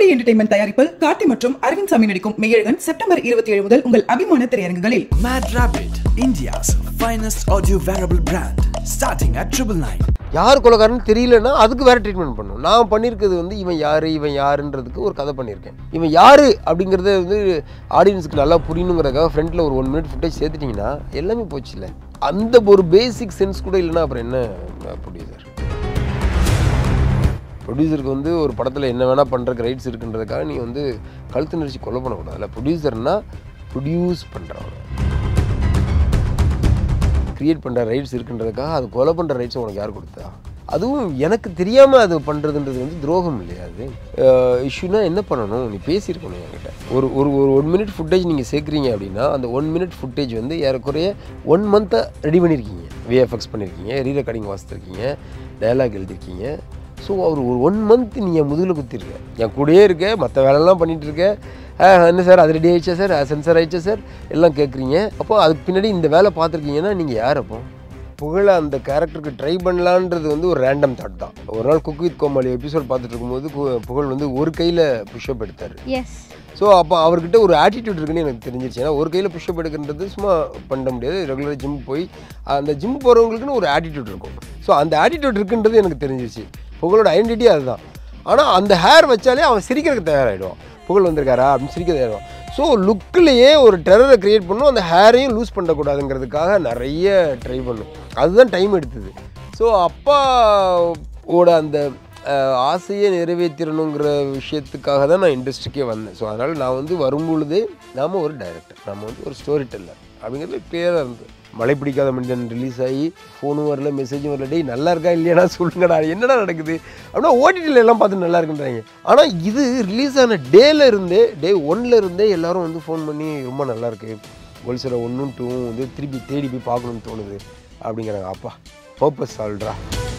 டூடி entertainment தயாரிப்பில் கார்த்தி மற்றும் அரவிந்த் சாமி நடிக்கும் மெய்யழகன் செப்டம்பர் இருபத்தி ஏழு முதல் உங்கள் அபிமான திரையரங்குகளில் Mad Rabbit, India's finest audio wearable brand, starting at triple nine. யார் கொலைகாரன்னு தெரியலன்னா அதுக்கு வேற ட்ரீட்மெண்ட் பண்ணணும் நான் பண்ணியிருக்கிறது வந்து இவன் யாரு இவன் யாருன்றதுக்கு ஒரு கதை பண்ணியிருக்கேன் இவன் யாரு அப்படிங்கிறத வந்து ஆடியன்ஸுக்கு நல்லா புரியணுங்கிறதுக்காக ஃப்ரண்ட்டில் ஒரு ஒன் மினிட் ஃபுட்டேஜ் சேர்த்துட்டிங்கன்னா எல்லாமே போச்சுல்ல அந்த ஒரு பேசிக் சென்ஸ் கூட இல்லைன்னா அப்புறம் என்ன ப்ரொடியூசர் ப்ரொடியூசருக்கு வந்து ஒரு படத்தில் என்ன வேணால் பண்ணுறதுக்கு ரைட்ஸ் இருக்குன்றதுக்காக நீ வந்து கழுத்து நெரிச்சு கொலை பண்ணக்கூடாதுல்ல ப்ரொடியூசர்னா ப்ரொடியூஸ் பண்ணுறவங்க கிரியேட் பண்ணுற ரைட்ஸ் இருக்குன்றதுக்காக அது கொலை பண்ணுற ரைட்ஸ் உனக்கு யார் கொடுத்தா அதுவும் எனக்கு தெரியாமல் அது பண்ணுறதுன்றது வந்து துரோகம் இல்லையா அது இஷ்யூனா என்ன பண்ணணும் நீ பேசியிருக்கணும் என்கிட்ட ஒரு ஒரு ஒரு ஒன் மினிட் ஃபுட்டேஜ் நீங்கள் சேர்க்குறீங்க அப்படின்னா அந்த ஒன் மினிட் ஃபுட்டேஜ் வந்து ஏறக்குறைய ஒன் மந்த்தை ரெடி பண்ணியிருக்கீங்க விஎஃப்எக்ஸ் பண்ணியிருக்கீங்க ரீ ரெக்கார்டிங் வாசித்திருக்கீங்க டயலாக் எழுதியிருக்கீங்க ஸோ அவர் ஒரு ஒன் மந்த் நீ என் முதுகில் குத்திருக்க என் கூடயே இருக்க மற்ற வேலைலாம் பண்ணிட்டு இருக்க ஆ, என்ன சார் அது ரெடி ஆயிடுச்சா சார் சென்சார் ஆயிடுச்சா சார் எல்லாம் கேட்குறீங்க அப்போ அதுக்கு பின்னாடி இந்த வேலை பார்த்துருக்கீங்கன்னா நீங்கள் யார் அப்போ புகழ அந்த கேரக்டருக்கு ட்ரை பண்ணலான்றது வந்து ஒரு ரேண்டம் தாட் தான் ஒரு நாள் குக் வித் கோமாளி எபிசோட் பார்த்துட்டு இருக்கும்போது கு- புகழ் வந்து ஒரு கையில் புஷ்அப் எடுத்தார் எஸ் ஸோ அப்போ அவர்கிட்ட ஒரு ஆட்டிடியூட் இருக்குன்னு எனக்கு தெரிஞ்சிருச்சு ஏன்னா ஒரு கையில் புஷ்அப் எடுக்கிறது சும்மா பண்ண முடியாது ரெகுலராக ஜிம் போய் அந்த ஜிம் போகிறவங்களுக்குன்னு ஒரு ஆட்டிடியூட் இருக்கும் ஸோ அந்த ஆட்டிடியூட் இருக்குன்றது எனக்கு தெரிஞ்சிருச்சு புகழோட ஐடென்டிட்டி அதுதான் ஆனால் அந்த ஹேர் வச்சாலே அவன் சிரிக்கிறதுக்கு தயாராகிடுவான் புகழ் வந்திருக்காரா அப்படின்னு சிரிக்க தயாராகும் ஸோ லுக்கிலேயே ஒரு டெரரை கிரியேட் பண்ணும் அந்த ஹேரையும் லூஸ் பண்ணக்கூடாதுங்கிறதுக்காக நிறைய ட்ரை பண்ணும் அதுதான் டைம் எடுத்தது ஸோ அப்பாவோட அந்த அஹ், ஆசையை நிறைவேற்றணுங்கிற விஷயத்துக்காக தான் நான் இண்டஸ்ட்ரிக்கே வந்தேன் ஸோ அதனால் நான் வந்து வரும்பொழுதே நாம ஒரு டைரக்டர் நம்ம வந்து ஒரு ஸ்டோரி டெல்லர் அப்படிங்கிறது கிளியராக இருந்தது மழை பிடிக்காத மனிதன் ரிலீஸ் ஆகி ஃபோனும் வரல மெசேஜும் வரல டேய் நல்லா இருக்கா இல்லையானா சொல்லுங்கடா என்னடா நடக்குது அப்படின்னா ஓடிடியில் எல்லாம் பார்த்து நல்லா இருக்குன்றாங்க ஆனால் இது ரிலீஸ் ஆன டேல இருந்தே டே ஒன்ல இருந்தே எல்லாரும் வந்து ஃபோன் பண்ணி ரொம்ப நல்லா இருக்கு ஒல்சர ஒன்றும் டூவும் வந்து திருப்பி தேடி போய் பார்க்கணும்னு தோணுது அப்படிங்கிறாங்க அப்பா பர்பஸ் சால்ட்ரா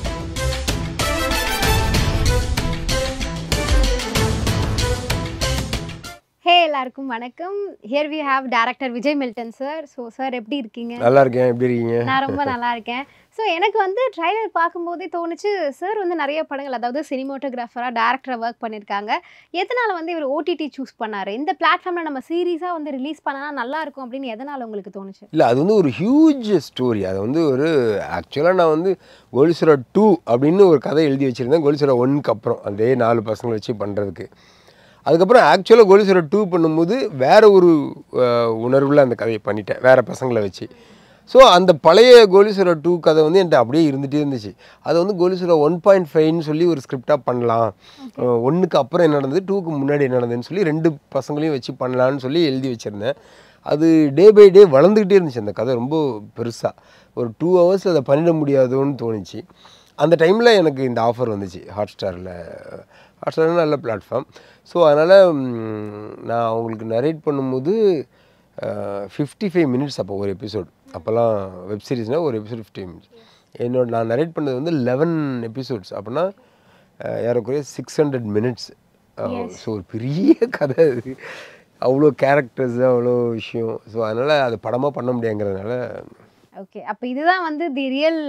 ஹே எல்லாருக்கும் வணக்கம் here we have director Vijay Milton sir so sir எப்படி இருக்கீங்க நல்லா இருக்கேன் எப்படி இருக்கீங்க நான் ரொம்ப நல்லா இருக்கேன் ஸோ எனக்கு வந்து ட்ரைலர் பார்க்கும்போதே தோணுச்சு சார் வந்து நிறைய படங்கள் அதாவது சினிமோட்டோகிராஃபராக டேரக்டராக ஒர்க் பண்ணியிருக்காங்க எதனால் வந்து இவர் ஓடிடி சூஸ் பண்ணார் இந்த பிளாட்ஃபார்மில் நம்ம சீரீஸாக வந்து ரிலீஸ் பண்ணனா நல்லா இருக்கும் அப்படின்னு எதனால் உங்களுக்கு தோணுச்சு இல்லை அது வந்து ஒரு ஹியூஜ் ஸ்டோரி அது வந்து ஒரு ஆக்சுவலாக நான் வந்து கோலிசுரா டூ அப்படின்னு ஒரு கதை எழுதி வச்சுருந்தேன் கோலிசுரா ஒன்னுக்கு அப்புறம் அதே நாலு பசங்களை வச்சு பண்ணுறதுக்கு அதுக்கப்புறம் ஆக்சுவலாக கோலிசுரா டூ பண்ணும்போது வேற ஒரு உணர்வில் அந்த கதையை பண்ணிட்டேன் வேற பசங்களை வச்சு ஸோ அந்த பழைய கோலிசுரா டூ கதை வந்து என்கிட்ட அப்படியே இருந்துகிட்டே இருந்துச்சு அதை வந்து கோலிசுரா ஒன் பாயிண்ட் ஃபைவ்னு சொல்லி ஒரு ஸ்கிரிப்டாக பண்ணலாம் ஒன்றுக்கு அப்புறம் என்ன நடந்தது டூக்கு முன்னாடி என்ன நடந்ததுன்னு சொல்லி ரெண்டு பசங்களையும் வச்சு பண்ணலான்னு சொல்லி எழுதி வச்சுருந்தேன் அது டே பை டே வளர்ந்துக்கிட்டே இருந்துச்சு அந்த கதை ரொம்ப பெருசாக ஒரு டூ ஹவர்ஸில் அதை பண்ணிட முடியாதோன்னு தோணுச்சு அந்த டைமில் எனக்கு இந்த ஆஃபர் வந்துச்சு ஹாட் ஸ்டாரில் ஹாட் ஸ்டார் நல்ல பிளாட்ஃபார்ம் ஸோ அதனால் நான் அவங்களுக்கு நரேட் பண்ணும்போது ஃபிஃப்டி ஃபைவ் மினிட்ஸ் அப்போ ஒரு எபிசோட் அப்போல்லாம் வெப் சீரிஸ்னால் ஒரு எபிசோட் ஃபிஃப்டி மினிட்ஸ் என்னோட நான் நரேட் பண்ணது வந்து லெவன் எபிசோட்ஸ் அப்படின்னா அஹ், ஏறக்குறைய சிக்ஸ் ஹண்ட்ரட் மினிட்ஸ் ஸோ ஒரு பெரிய கதை அது அவ்வளோ கேரக்டர்ஸ் அவ்வளோ விஷயம் ஸோ அதனால் அது படமாக பண்ண முடியாங்கிறதுனால ஓகே அப்போ இதுதான் வந்து the real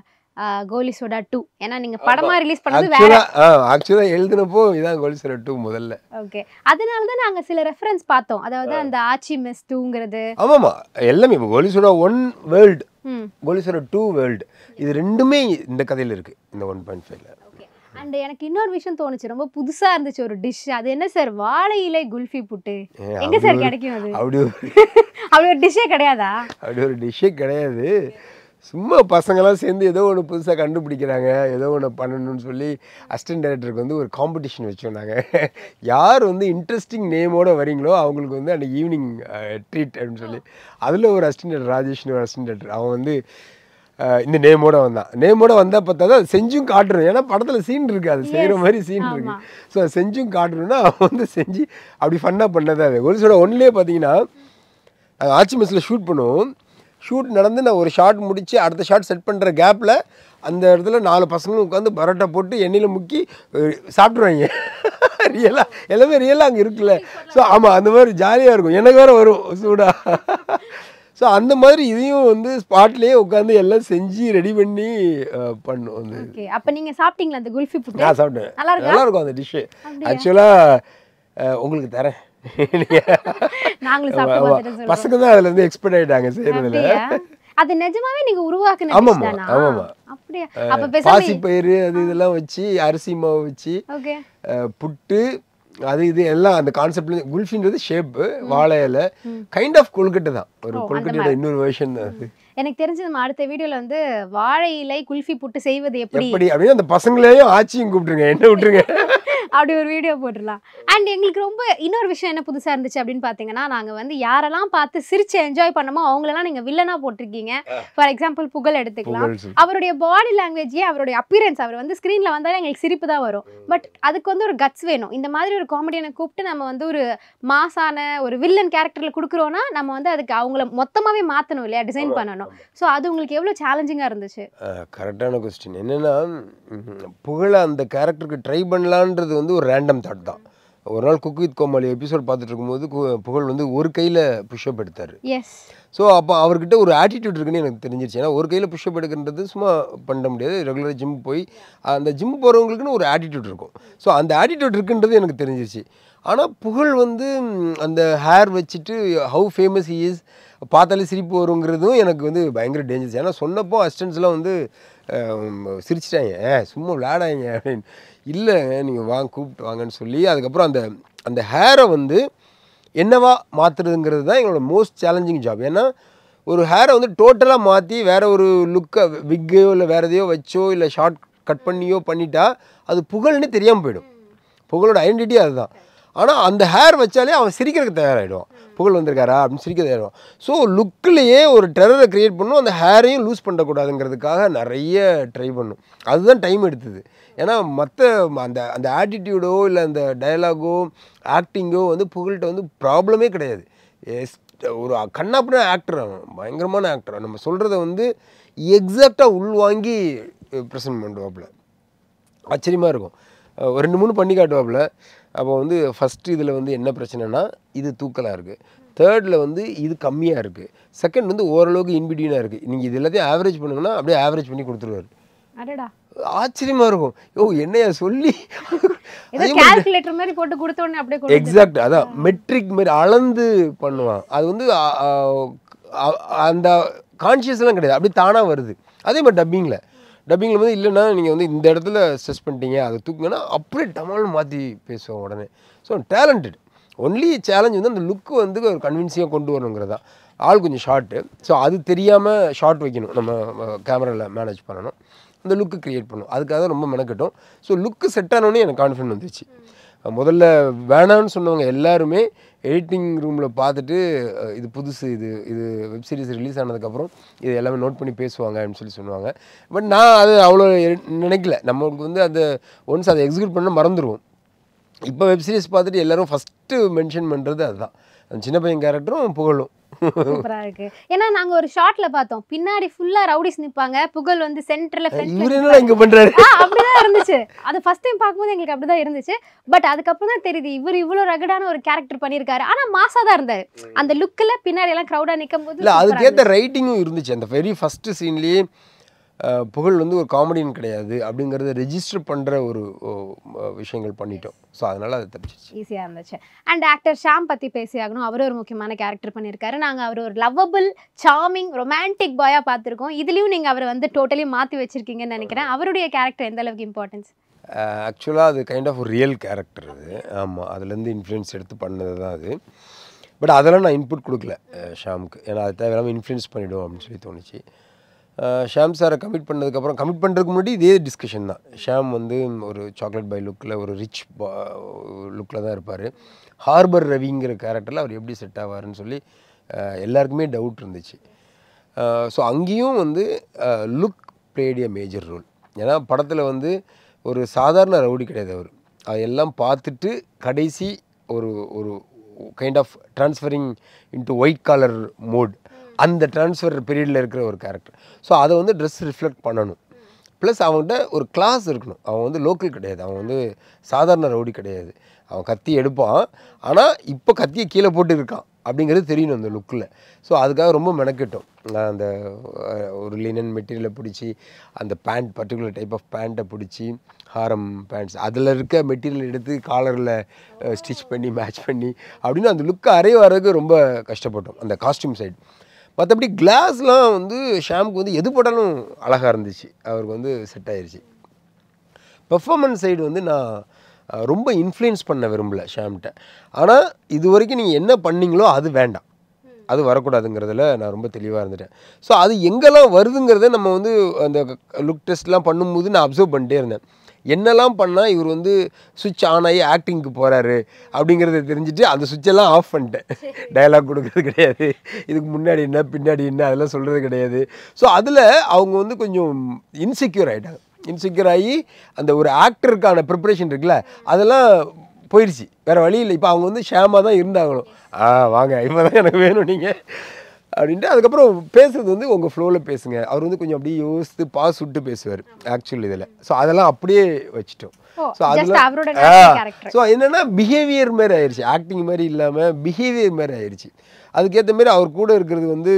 Goli Soda two ஏன்னா நீங்கள் படமாக ரிலீஸ் பண்ணது வேற ஆக்சுவலாக ஆ ஆக்சுவலாக எழுதினப்போ இதான் கோலிசர டூ முதல்ல ஓகே அதனால தான் நாங்கள் சில ரெஃபரன்ஸ் பார்த்தோம் அதாவது அந்த ஆச்சி மெஸ் டூங்கிறது ஆமாம்மா எல்லாமே இப்போ கோலிசோட ஒன் வேர்ல்டு ம் கோலிசோட டூ வேர்ல்டு இது ரெண்டுமே இந்த கதையில் இருக்குது இந்த ஒன் பாயிண்ட் ஃபைவ்ல அண்ட் எனக்கு இன்னொரு விஷயம் தோணுச்சு ரொம்ப புதுசா இருந்துச்சு ஒரு டிஷ் அது என்ன சார் வாழை இலை குல்ஃபி புட்டு எங்க சார் கிடைக்கும் அது அப்படி ஒரு அப்படி ஒரு டிஷ்ஷே கிடையாதா அப்படி ஒரு டிஷ்ஷே கிடையாது சும்மா பசங்களாம் சேர்ந்து ஏதோ ஒன்று புதுசாக கண்டுபிடிக்கிறாங்க ஏதோ ஒன்று பண்ணணும்னு சொல்லி அசிஸ்டன்ட் டைரக்டருக்கு வந்து ஒரு காம்படிஷன் வச்சோம் நாங்கள் யார் வந்து இன்ட்ரெஸ்டிங் நேமோட வரீங்களோ அவங்களுக்கு வந்து அந்த ஈவினிங் ட்ரீட் அப்படின்னு சொல்லி அதில் ஒரு அசிஸ்டன்ட் டைரக்டர் ராஜேஷ்னு ஒரு அசிஸ்டன்ட் டைரக்டர் அவன் வந்து அஹ், இந்த நேமோட வந்தான் நேமோட வந்தால் பார்த்தா தான் செஞ்சும் காட்டுறோம் ஏன்னா படத்தில் சீன் இருக்குது அது செய்கிற மாதிரி சீன் இருக்கு ஆமா. ஸோ செஞ்சும் காட்டணும்னா அவன் வந்து செஞ்சு அப்படி ஃபன்னாக பண்ணது அது ஒரு சில ஒன்லேயே பார்த்தீங்கன்னா நாங்கள் ஆச்சி மெஸ்ஸில் ஷூட் பண்ணுவோம் ஷூட் நடந்து நான் ஒரு ஷாட் முடித்து அடுத்த ஷாட் செட் பண்ணுற கேப்பில் அந்த இடத்துல நாலு பசங்களும் உட்காந்து பரோட்டா போட்டு எண்ணெயில் முக்கி அஹ், சாப்பிட்ருவாங்க ரியலாக எல்லாமே ரியலாக அங்கே இருக்குல்ல ஸோ ஆமாம் அந்த மாதிரி ஜாலியாக இருக்கும் எனக்கு வேறு வரும் சூடாக ஸோ அந்த மாதிரி இதையும் வந்து ஸ்பாட்லேயே உட்காந்து எல்லாம் செஞ்சு ரெடி பண்ணி அஹ், பண்ணோம் வந்து ஓகே அப்ப நீங்க சாப்பிட்டீங்களா அந்த குல்ஃபி புட்டு நான் சாப்பிட்டேன் நல்லா இருக்கா? நல்லா இருக்கும் அந்த டிஷ்ஷு அப்படியா? ஆக்சுவலாக அஹ், உங்களுக்கு தரேன் நாங்களும் சாப்பிட்டு ஆமா, பார்த்துட்டு சொல்றோம். பசங்க தான் அதுல இருந்து எக்ஸ்பர்ட் ஆயிட்டாங்க செய்யறதுல அப்படியா அது நிஜமாவே நீங்க உருவாக்குன ஆமாம்மா, dish தானா? ஆமாம்மா. அப்படியா அப்ப பேசாம பாசி பயிறு அது இதெல்லாம் வச்சு அரிசி மாவு வச்சு ஓகே அஹ், புட்டு அது இது எல்லாம் அந்த கான்செப்ட்ல குல்ஃபின்றது ஷேப்பு வாழை இலை கைண்ட் ஆஃப் கொழுக்கட்டை தான் ஒரு ஓ, அந்த கொழுக்கட்டையோட இன்னொரு வெர்ஷன் தான் அது எனக்கு தெரிஞ்சு நம்ம அடுத்த வீடியோல வந்து வாழை இலை குல்ஃபி புட்டு செய்வது எப்படி எப்படி அப்படின்னு அந்த பசங்களையும் ஆச்சியும் கூப்பிட்டுருங்க என்ன விட்டுருங்க அப்படி ஒரு வீடியோ போட்டுடலாம் அண்ட் எங்களுக்கு ரொம்ப இன்னொரு விஷயம் என்ன புதுசா இருந்துச்சு அப்படின்னு பாத்தீங்கன்னா நாங்க வந்து யாரெல்லாம் பார்த்து சிரிச்சு என்ஜாய் பண்ணமோ அவங்களெல்லாம் நீங்க வில்லனா போட்டிருக்கீங்க ஃபார் எக்ஸாம்பிள் புகழ் எடுத்துக்கலாம் புகழ் சொல்லு. அவருடைய பாடி லாங்குவேஜே அவருடைய அப்பியரன்ஸ் அவர் வந்து ஸ்க்ரீனில் வந்தாலே எங்களுக்கு சிரிப்பு தான் வரும் பட் அதுக்கு வந்து ஒரு கட்ஸ் வேணும் இந்த மாதிரி ஒரு காமெடியனை கூப்பிட்டு நம்ம வந்து ஒரு மாசான ஒரு வில்லன் கேரக்டரில் கொடுக்குறோன்னா நம்ம வந்து அதுக்கு அவங்கள மொத்தமாகவே மாற்றணும் இல்லையா டிசைன் பண்ணணும் ஸோ அது உங்களுக்கு எவ்வளோ சேலஞ்சிங்காக இருந்துச்சு கரெக்டான கொஸ்டின் என்னென்னா புகழ அந்த கேரக்டருக்கு ட்ரை பண்ணலான்றது வந்து ஒரு ரேண்டம் தாட் தான் ஒரு நாள் குக் வித் கோமாளி எபிசோட் பார்த்துட்டு இருக்கும்போது கு- புகழ் வந்து ஒரு கையில் புஷ்அப் எடுத்தார் எஸ் ஸோ அப்போ அவர்கிட்ட ஒரு ஆட்டிடியூட் இருக்குன்னு எனக்கு தெரிஞ்சிருச்சு ஏன்னா ஒரு கையில் புஷ்அப் எடுக்கிறது சும்மா பண்ண முடியாது ரெகுலராக ஜிம் போய் அந்த ஜிம் போகிறவங்களுக்குன்னு ஒரு ஆட்டிடியூட் இருக்கும் ஸோ அந்த ஆட்டிடியூட் இருக்குன்றது எனக்கு தெரிஞ்சிருச்சு ஆனால் புகழ் வந்து ம், அந்த ஹேர் வச்சுட்டு ஹவு ஃபேமஸ் இஸ் பார்த்தாலே சிரிப்பு வருங்கிறதும் எனக்கு வந்து பயங்கர டேஞ்சர்ஸ் ஏன்னா சொன்னப்போ அசிஸ்டன்ஸ்லாம் வந்து அஹ், சிரிச்சிட்டாங்க "ஏ, சும்மா விளையாடாங்க அப்படின்னு இல்லைங்க நீங்கள் வாங்க கூப்பிட்டு வாங்கன்னு சொல்லி அதுக்கப்புறம் அந்த அந்த ஹேரை வந்து என்னவா மாற்றுறதுங்கிறது தான் எங்களோட மோஸ்ட் சேலஞ்சிங் ஜாப் ஏன்னா ஒரு ஹேரை வந்து டோட்டலாக மாற்றி வேற ஒரு லுக்கை விக்கையோ இல்லை வேற எதையோ வச்சோ இல்லை ஷார்ட் கட் பண்ணியோ பண்ணிட்டா அது புகழ்னு தெரியாமல் போயிடும் புகழோட ஐடென்டிட்டி அதுதான் ஆனால் அந்த ஹேர் வச்சாலே அவன் சிரிக்கிறதுக்கு தயாராகிடுவான் புகழ் வந்திருக்காரா அப்படின்னு சிரிக்க தயாராகும் ஸோ லுக்கிலேயே ஒரு டெரரை க்ரியேட் பண்ணும் அந்த ஹேரையும் லூஸ் பண்ணக்கூடாதுங்கிறதுக்காக நிறைய ட்ரை பண்ணும் அதுதான் டைம் எடுத்தது ஏன்னா மற்ற அந்த அந்த ஆட்டிடியூடோ இல்லை அந்த டயலாகோ ஆக்டிங்கோ வந்து புகழ்கிட்ட வந்து ப்ராப்ளமே கிடையாது எஸ் ஒரு கண்ணாப்பின ஆக்டர் அவன் பயங்கரமான ஆக்டர் நம்ம சொல்கிறத வந்து எக்ஸாக்டாக உள்வாங்கி ப்ரெசென்ட் பண்ணுவாப்புல ஆச்சரியமாக இருக்கும் அஹ் ஒரு ரெண்டு மூணு பண்ணி காட்டுவாப்புல அப்போ வந்து ஃபஸ்ட்டு இதில் வந்து என்ன பிரச்சனைனா இது தூக்கலாக இருக்குது தேர்டில் வந்து இது கம்மியாக இருக்குது செகண்ட் வந்து ஓரளவுக்கு இன்பிட்வீனாக இருக்குது நீங்கள் இது எல்லாத்தையும் ஆவரேஜ் பண்ணுங்கன்னா அப்படியே ஆவரேஜ் பண்ணி கொடுத்துருவாரு அடடா ஆச்சரியமாக இருக்கும் யோ என்னையா சொல்லி ஏதோ கால்குலேட்டர் மாதிரி போட்டு கொடுத்த உடனே அப்படியே கொண்டு எக்ஸாக்ட் அதான் மெட்ரிக் மாதிரி அளந்து பண்ணுவான் அது வந்து அ, அ, அ- அந்த கான்ஷியஸ்லாம் கிடையாது அப்படி தானாக வருது அதே மாதிரி டப்பிங்கில் டப்பிங்கில் வந்து இல்லைன்னா நீங்கள் வந்து இந்த இடத்துல ஸ்ட்ரெஸ் பண்ணிட்டீங்க அதை தூக்குங்கன்னா அப்படியே டமால்னு மாற்றி பேசுவோம் உடனே ஸோ டேலண்டட் ஒன்லி சேலஞ்ச் வந்து அந்த லுக்கு வந்து ஒரு கன்வின்சிங்காக கொண்டு வரணுங்கிறது தான் ஆள் கொஞ்சம் ஷார்ட்டு ஸோ அது தெரியாமல் ஷார்ட் வைக்கணும் நம்ம கேமராவில் மேனேஜ் பண்ணணும் அந்த லுக்கு க்ரியேட் பண்ணணும் அதுக்காக தான் ரொம்ப மெனக்கட்டும் ஸோ லுக்கு செட் ஆனோடனே எனக்கு கான்ஃபிடன்ட் வந்துச்சு முதல்ல வேணான்னு சொன்னவங்க எல்லாருமே எடிட்டிங் ரூமில் பார்த்துட்டு அஹ், இது புதுசு இது இது வெப் சீரிஸ் ரிலீஸ் ஆனதுக்கப்புறம் இது எல்லாமே நோட் பண்ணி பேசுவாங்க அப்படின்னு சொல்லி சொல்லுவாங்க பட் நான் அது அவ்வளோ எ- நினைக்கல நமக்கு வந்து அதை ஒன்ஸ் அதை எக்ஸிக்யூட் பண்ண மறந்துடுவோம் இப்போ வெப் சீரிஸ் பார்த்துட்டு எல்லாரும் ஃபஸ்ட்டு மென்ஷன் பண்ணுறது அதுதான் அந்த சின்ன பையன் கேரக்டரும் புகழும் சூப்பரா இருக்கு ஏன்னா நாங்க ஒரு ஷார்ட்ல பார்த்தோம் பின்னாடி ஃபுல்லா ரவுடிஸ் நிப்பாங்க புகழ் வந்து சென்டர்ல இவர் என்னடா இங்கே பண்ணுறாரு அப்படிதான் இருந்துச்சு அது ஃபர்ஸ்ட் டைம் பார்க்கும்போது எங்களுக்கு அப்படிதான் இருந்துச்சு பட் அதுக்கப்புறம் தான் தெரியுது இவர் இவ்வளவு ரகடான ஒரு கேரக்டர் பண்ணியிருக்காரு ஆனா மாசா தான் இருந்தாரு அந்த லுக்ல பின்னாடி எல்லாம் க்ரௌடா நிக்கும் போது இல்லை சூப்பரா அதுக்கேற்ற ரைட்டிங்கும் இருந்துச்சு அந்த வெரி ஃபஸ்ட்டு சீன்லேயே புகழ் வந்து ஒரு காமெடியன் கிடையாது அப்படிங்கிறத ரெஜிஸ்டர் பண்ணுற ஒரு ஓ, அஹ், விஷயங்கள் பண்ணிட்டோம் ஸோ அதனால் அது தப்பிச்சிச்சு ஈஸியாக இருந்துச்சு அண்ட் ஆக்டர் ஷாம் பற்றி பேசியாகணும் அவர் ஒரு முக்கியமான கேரக்டர் பண்ணியிருக்காரு நாங்கள் அவர் ஒரு லவ்வபிள் சார்மிங் ரொமான்டிக் பாயாக பார்த்துருக்கோம் இதுலேயும் நீங்கள் அவரை வந்து டோட்டலி மாற்றி வச்சிருக்கீங்கன்னு நினைக்கிறேன் அவருடைய கேரக்டர் எந்த அளவுக்கு இம்பார்ட்டன்ஸ் ஆக்சுவலாக அது கைண்ட் ஆஃப் ஒரு ரியல் கேரக்டர் அது ஆமாம் அதுலேருந்து இன்ஃப்ளூயன்ஸ் எடுத்து பண்ணது தான் அது பட் அதெல்லாம் நான் இன்புட் கொடுக்கல அஹ், ஷாமுக்கு ஏன்னா அது தேவையில்லாமல் இன்ஃப்ளூயன்ஸ் பண்ணிவிடும் அப்படின்னு சொல்லி தோணுச்சு அஹ், ஷாம் சாரை கமிட் பண்ணதுக்கப்புறம் கமிட் பண்ணுறதுக்கு முன்னாடி இதே டிஸ்கஷன் தான் ஷாம் வந்து ஒரு சாக்லேட் பை லுக்கில் ஒரு ரிச் லுக்கில் தான் இருப்பார் ஹார்பர் ரவிங்கிற கேரக்டரில் அவர் எப்படி செட் ஆவாருன்னு சொல்லி அஹ், எல்லாருக்குமே டவுட் இருந்துச்சு ஸோ அங்கேயும் வந்து look played a major role ஏன்னா படத்தில் வந்து ஒரு சாதாரண ரவுடி கிடையாது அவர் அதெல்லாம் பார்த்துட்டு கடைசி ஒரு ஒரு kind of transferring into white collar mode அந்த ட்ரான்ஸ்ஃபர் பீரியடில் இருக்கிற ஒரு கேரக்டர் ஸோ அதை வந்து ட்ரெஸ் ரிஃப்ளெக்ட் பண்ணணும் ப்ளஸ் அவன்கிட்ட ஒரு கிளாஸ் இருக்கணும் அவன் வந்து லோக்கல் கிடையாது அவன் வந்து சாதாரண ரவுடி கிடையாது அவன் கத்தி எடுப்பான் ஆனால் இப்போ கத்தியை கீழே போட்டு இருக்கான் அப்படிங்கிறது தெரியணும் அந்த லுக்கில் ஸோ அதுக்காக ரொம்ப மெனக்கிட்டோம் நான் அந்த அஹ், ஒரு லினன் மெட்டீரியலை பிடிச்சி அந்த பேண்ட் பர்டிகுலர் டைப் ஆஃப் பேண்ட்டை பிடிச்சி ஹாரம் பேண்ட்ஸ் அதில் இருக்க மெட்டீரியல் எடுத்து காலரில் ஸ்டிச் பண்ணி மேட்ச் பண்ணி அப்படின்னு அந்த லுக்கை அறைய வர்றதுக்கு ரொம்ப கஷ்டப்பட்டோம் அந்த காஸ்டியூம் சைடு மற்றபடி கிளாஸ்லாம் வந்து ஷாம்புக்கு வந்து எது போட்டாலும் அழகாக இருந்துச்சு அவருக்கு வந்து செட் ஆயிருச்சு பெர்ஃபார்மன்ஸ் சைடு வந்து நான் அஹ், ரொம்ப இன்ஃப்ளூயன்ஸ் பண்ண விரும்பல ஷாம்கிட்ட ஆனால் இது வரைக்கும் நீங்கள் என்ன பண்ணீங்களோ அது வேண்டாம் அது வரக்கூடாதுங்கிறதுல நான் ரொம்ப தெளிவாக இருந்துட்டேன் ஸோ அது எங்கெல்லாம் வருதுங்கிறத நம்ம வந்து அந்த லுக் டெஸ்ட்லாம் பண்ணும்போது நான் அப்சர்வ் பண்ணிட்டே இருந்தேன் என்னெல்லாம் பண்ணால் இவர் வந்து சுவிட்ச் ஆன் ஆகி ஆக்டிங்க்கு போகிறாரு அப்படிங்கிறத தெரிஞ்சுட்டு அந்த சுவிட்செல்லாம் ஆஃப் பண்ணிட்டேன் டயலாக் கொடுக்கறது கிடையாது இதுக்கு முன்னாடி என்ன பின்னாடி என்ன அதெல்லாம் சொல்கிறது கிடையாது ஸோ அதில் அவங்க வந்து கொஞ்சம் இன்செக்யூர் ஆகிட்டாங்க இன்செக்யூர் ஆகி அந்த ஒரு ஆக்டருக்கான ப்ரிப்பரேஷன் இருக்குல்ல அதெல்லாம் போயிடுச்சு வேறு வழி இல்லை இப்போ அவங்க வந்து ஷேமாக தான் இருந்தாங்களும் ஆ வாங்க இப்போ தான் எனக்கு வேணும் நீங்கள் அப்படின்ட்டு அதுக்கப்புறம் பேசுறது வந்து உங்கள் ஃப்ளோவில் பேசுங்க அவர் வந்து கொஞ்சம் அப்படியே யோசித்து பாஸ் விட்டு பேசுவார் ஆக்சுவல் இதில் ஸோ அதெல்லாம் அப்படியே வச்சுட்டோம் ஓ, ஸோ just அதில் அவரோட natural character. ஸோ என்னென்னா பிஹேவியர் மாதிரி ஆயிடுச்சு ஆக்டிங் மாதிரி இல்லாமல் பிஹேவியர் மாதிரி ஆயிடுச்சு அதுக்கேற்ற மாதிரி அவர் கூட இருக்கிறது வந்து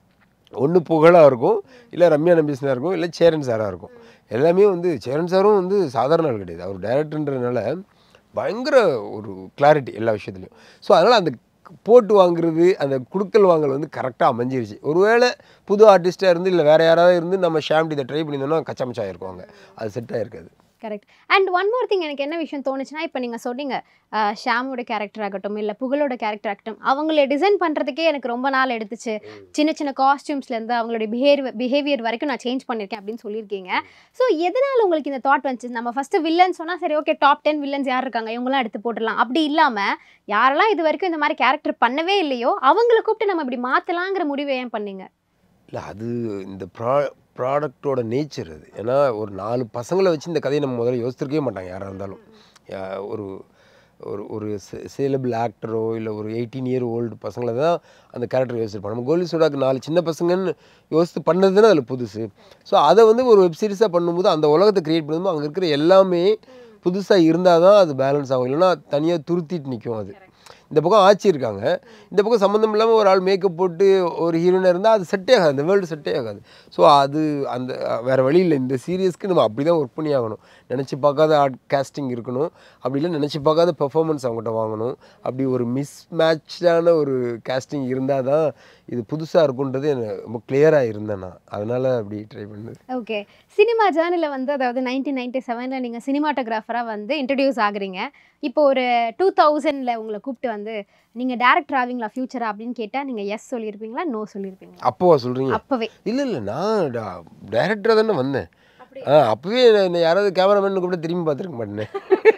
ஒன்று புகழாக இருக்கும் இல்லை ரம்யா நம்பீசனாக இருக்கும் இல்லை சேரன் சாராக இருக்கும் எல்லாமே வந்து சேரன் சாரும் வந்து சாதாரண ஆள் கிடையாது அவர் டைரக்டர்ன்றனால பயங்கர ஒரு கிளாரிட்டி எல்லா விஷயத்துலையும் ஸோ அதனால் அந்த போட்டு வாங்குறது அந்த குடுக்கல் வாங்கல் வந்து கரெக்டாக அமைஞ்சிருச்சு ஒருவேளை புது ஆர்டிஸ்ட்டாக இருந்து இல்லை வேறு யாராவது இருந்து நம்ம ஷாம்டி இதை ட்ரை பண்ணியிருந்தோம்னா கச்சமச்சா ஆயிருக்குவாங்க அது செட் ஆயிருக்காது correct and one more thing எனக்கு என்ன விஷயம் தோணுச்சுன்னா இப்போ நீங்கள் சொன்னீங்க அஹ், ஷாமோட கேரக்டர் ஆகட்டும் இல்லை புகழோட கேரக்டர் ஆகட்டும் அவங்கள டிசைன் பண்ணுறதுக்கே எனக்கு ரொம்ப நாள் எடுத்துச்சு சின்ன சின்ன காஸ்டியூம்ஸ்லேருந்து அவங்களுடைய பிஹேவியர் பிஹேவியர் வரைக்கும் நான் சேஞ்ச் பண்ணியிருக்கேன் அப்படின்னு சொல்லியிருக்கீங்க ஸோ எதனால் உங்களுக்கு இந்த தாட் வந்துச்சு நம்ம ஃபஸ்ட்டு வில்லன் சொன்னால் சரி ஓகே டாப் டென் வில்லன்ஸ் யார் இருக்காங்க இவங்களாம் எடுத்து போட்டுடலாம் அப்படி இல்லாமல் யாரெல்லாம் இது வரைக்கும் இந்த மாதிரி கேரக்டர் பண்ணவே இல்லையோ அவங்கள கூப்பிட்டு நம்ம இப்படி மாற்றலாங்கிற முடிவை ஏன் பண்ணீங்க இல்லை அது இந்த ப்ரா ப்ராடக்டோட நேச்சர் அது ஏன்னா ஒரு நாலு பசங்களை வச்சு இந்த கதையை நம்ம முதல்ல யோசிச்சிருக்கவே மாட்டாங்க யாராக இருந்தாலும் யா- ஒரு ஒரு ஒரு சேலபிள் ஆக்டரோ இல்லை ஒரு எயிட்டீன் இயர் ஓல்டு பசங்களை தான் அந்த கேரக்டர் யோசிச்சிருப்பாங்க நம்ம கோலி சோடாக்கு நாலு சின்ன பசங்கன்னு யோசித்து பண்ணது தானே அதில் புதுசு ஸோ அதை வந்து ஒரு வெப் சீரிஸாக பண்ணும்போது அந்த உலகத்தை க்ரியேட் பண்ணும்போது அங்கே இருக்கிற எல்லாமே புதுசாக இருந்தால் தான் அது பேலன்ஸ் ஆகும் இல்லைன்னா தனியாக துருத்திட்டு நிற்கும் அது இந்த பக்கம் ஆட்சி இருக்காங்க இந்த பக்கம் சம்மந்தம் இல்லாமல் ஒரு ஆள் மேக்கப் போட்டு ஒரு ஹீரோயினாக இருந்தால் அது செட்டே ஆகாது அந்த வேர்ல்டு செட்டே ஆகாது ஸோ அது அந்த வேறு வழி இல்லை இந்த சீரியஸ்க்கு நம்ம அப்படி தான் ஒர்க் பண்ணி ஆகணும் நினச்சி பார்க்காத ஆர்ட் கேஸ்டிங் இருக்கணும் அப்படி இல்லை நினச்சி பார்க்காத பெர்ஃபார்மன்ஸ் அவங்ககிட்ட வாங்கணும் அப்படி ஒரு மிஸ் மேட்சான ஒரு கேஸ்டிங் இருந்தால் தான் இது புதுசாக இருக்குன்றது எனக்கு ரொம்ப கிளியராக இருந்தேன் நான் அதனால் அப்படி ட்ரை பண்ணது ஓகே சினிமா ஜேர்னியில் வந்து அதாவது நைன்டீன் நைன்டி செவனில் நீங்கள் சினிமாட்டோகிராஃபராக வந்து இன்ட்ரடியூஸ் ஆகுறீங்க இப்போ ஒரு டூ தௌசண்டில் உங்களை கூப்பிட்டு வந்து நீங்கள் டேரக்டர் ஆவீங்களா ஃபியூச்சரா அப்படின்னு கேட்டால் நீங்கள் எஸ் சொல்லியிருப்பீங்களா நோ சொல்லியிருப்பீங்களா அப்போவா சொல்கிறீங்க அப்போவே இல்லை இல்லை நான் டைரக்டராக தானே வந்தேன் ஆ அப்போவே என்னை யாராவது கேமராமேன் கூப்பிட்டு திரும்பி பார்த்துருக்க மாட்டேனே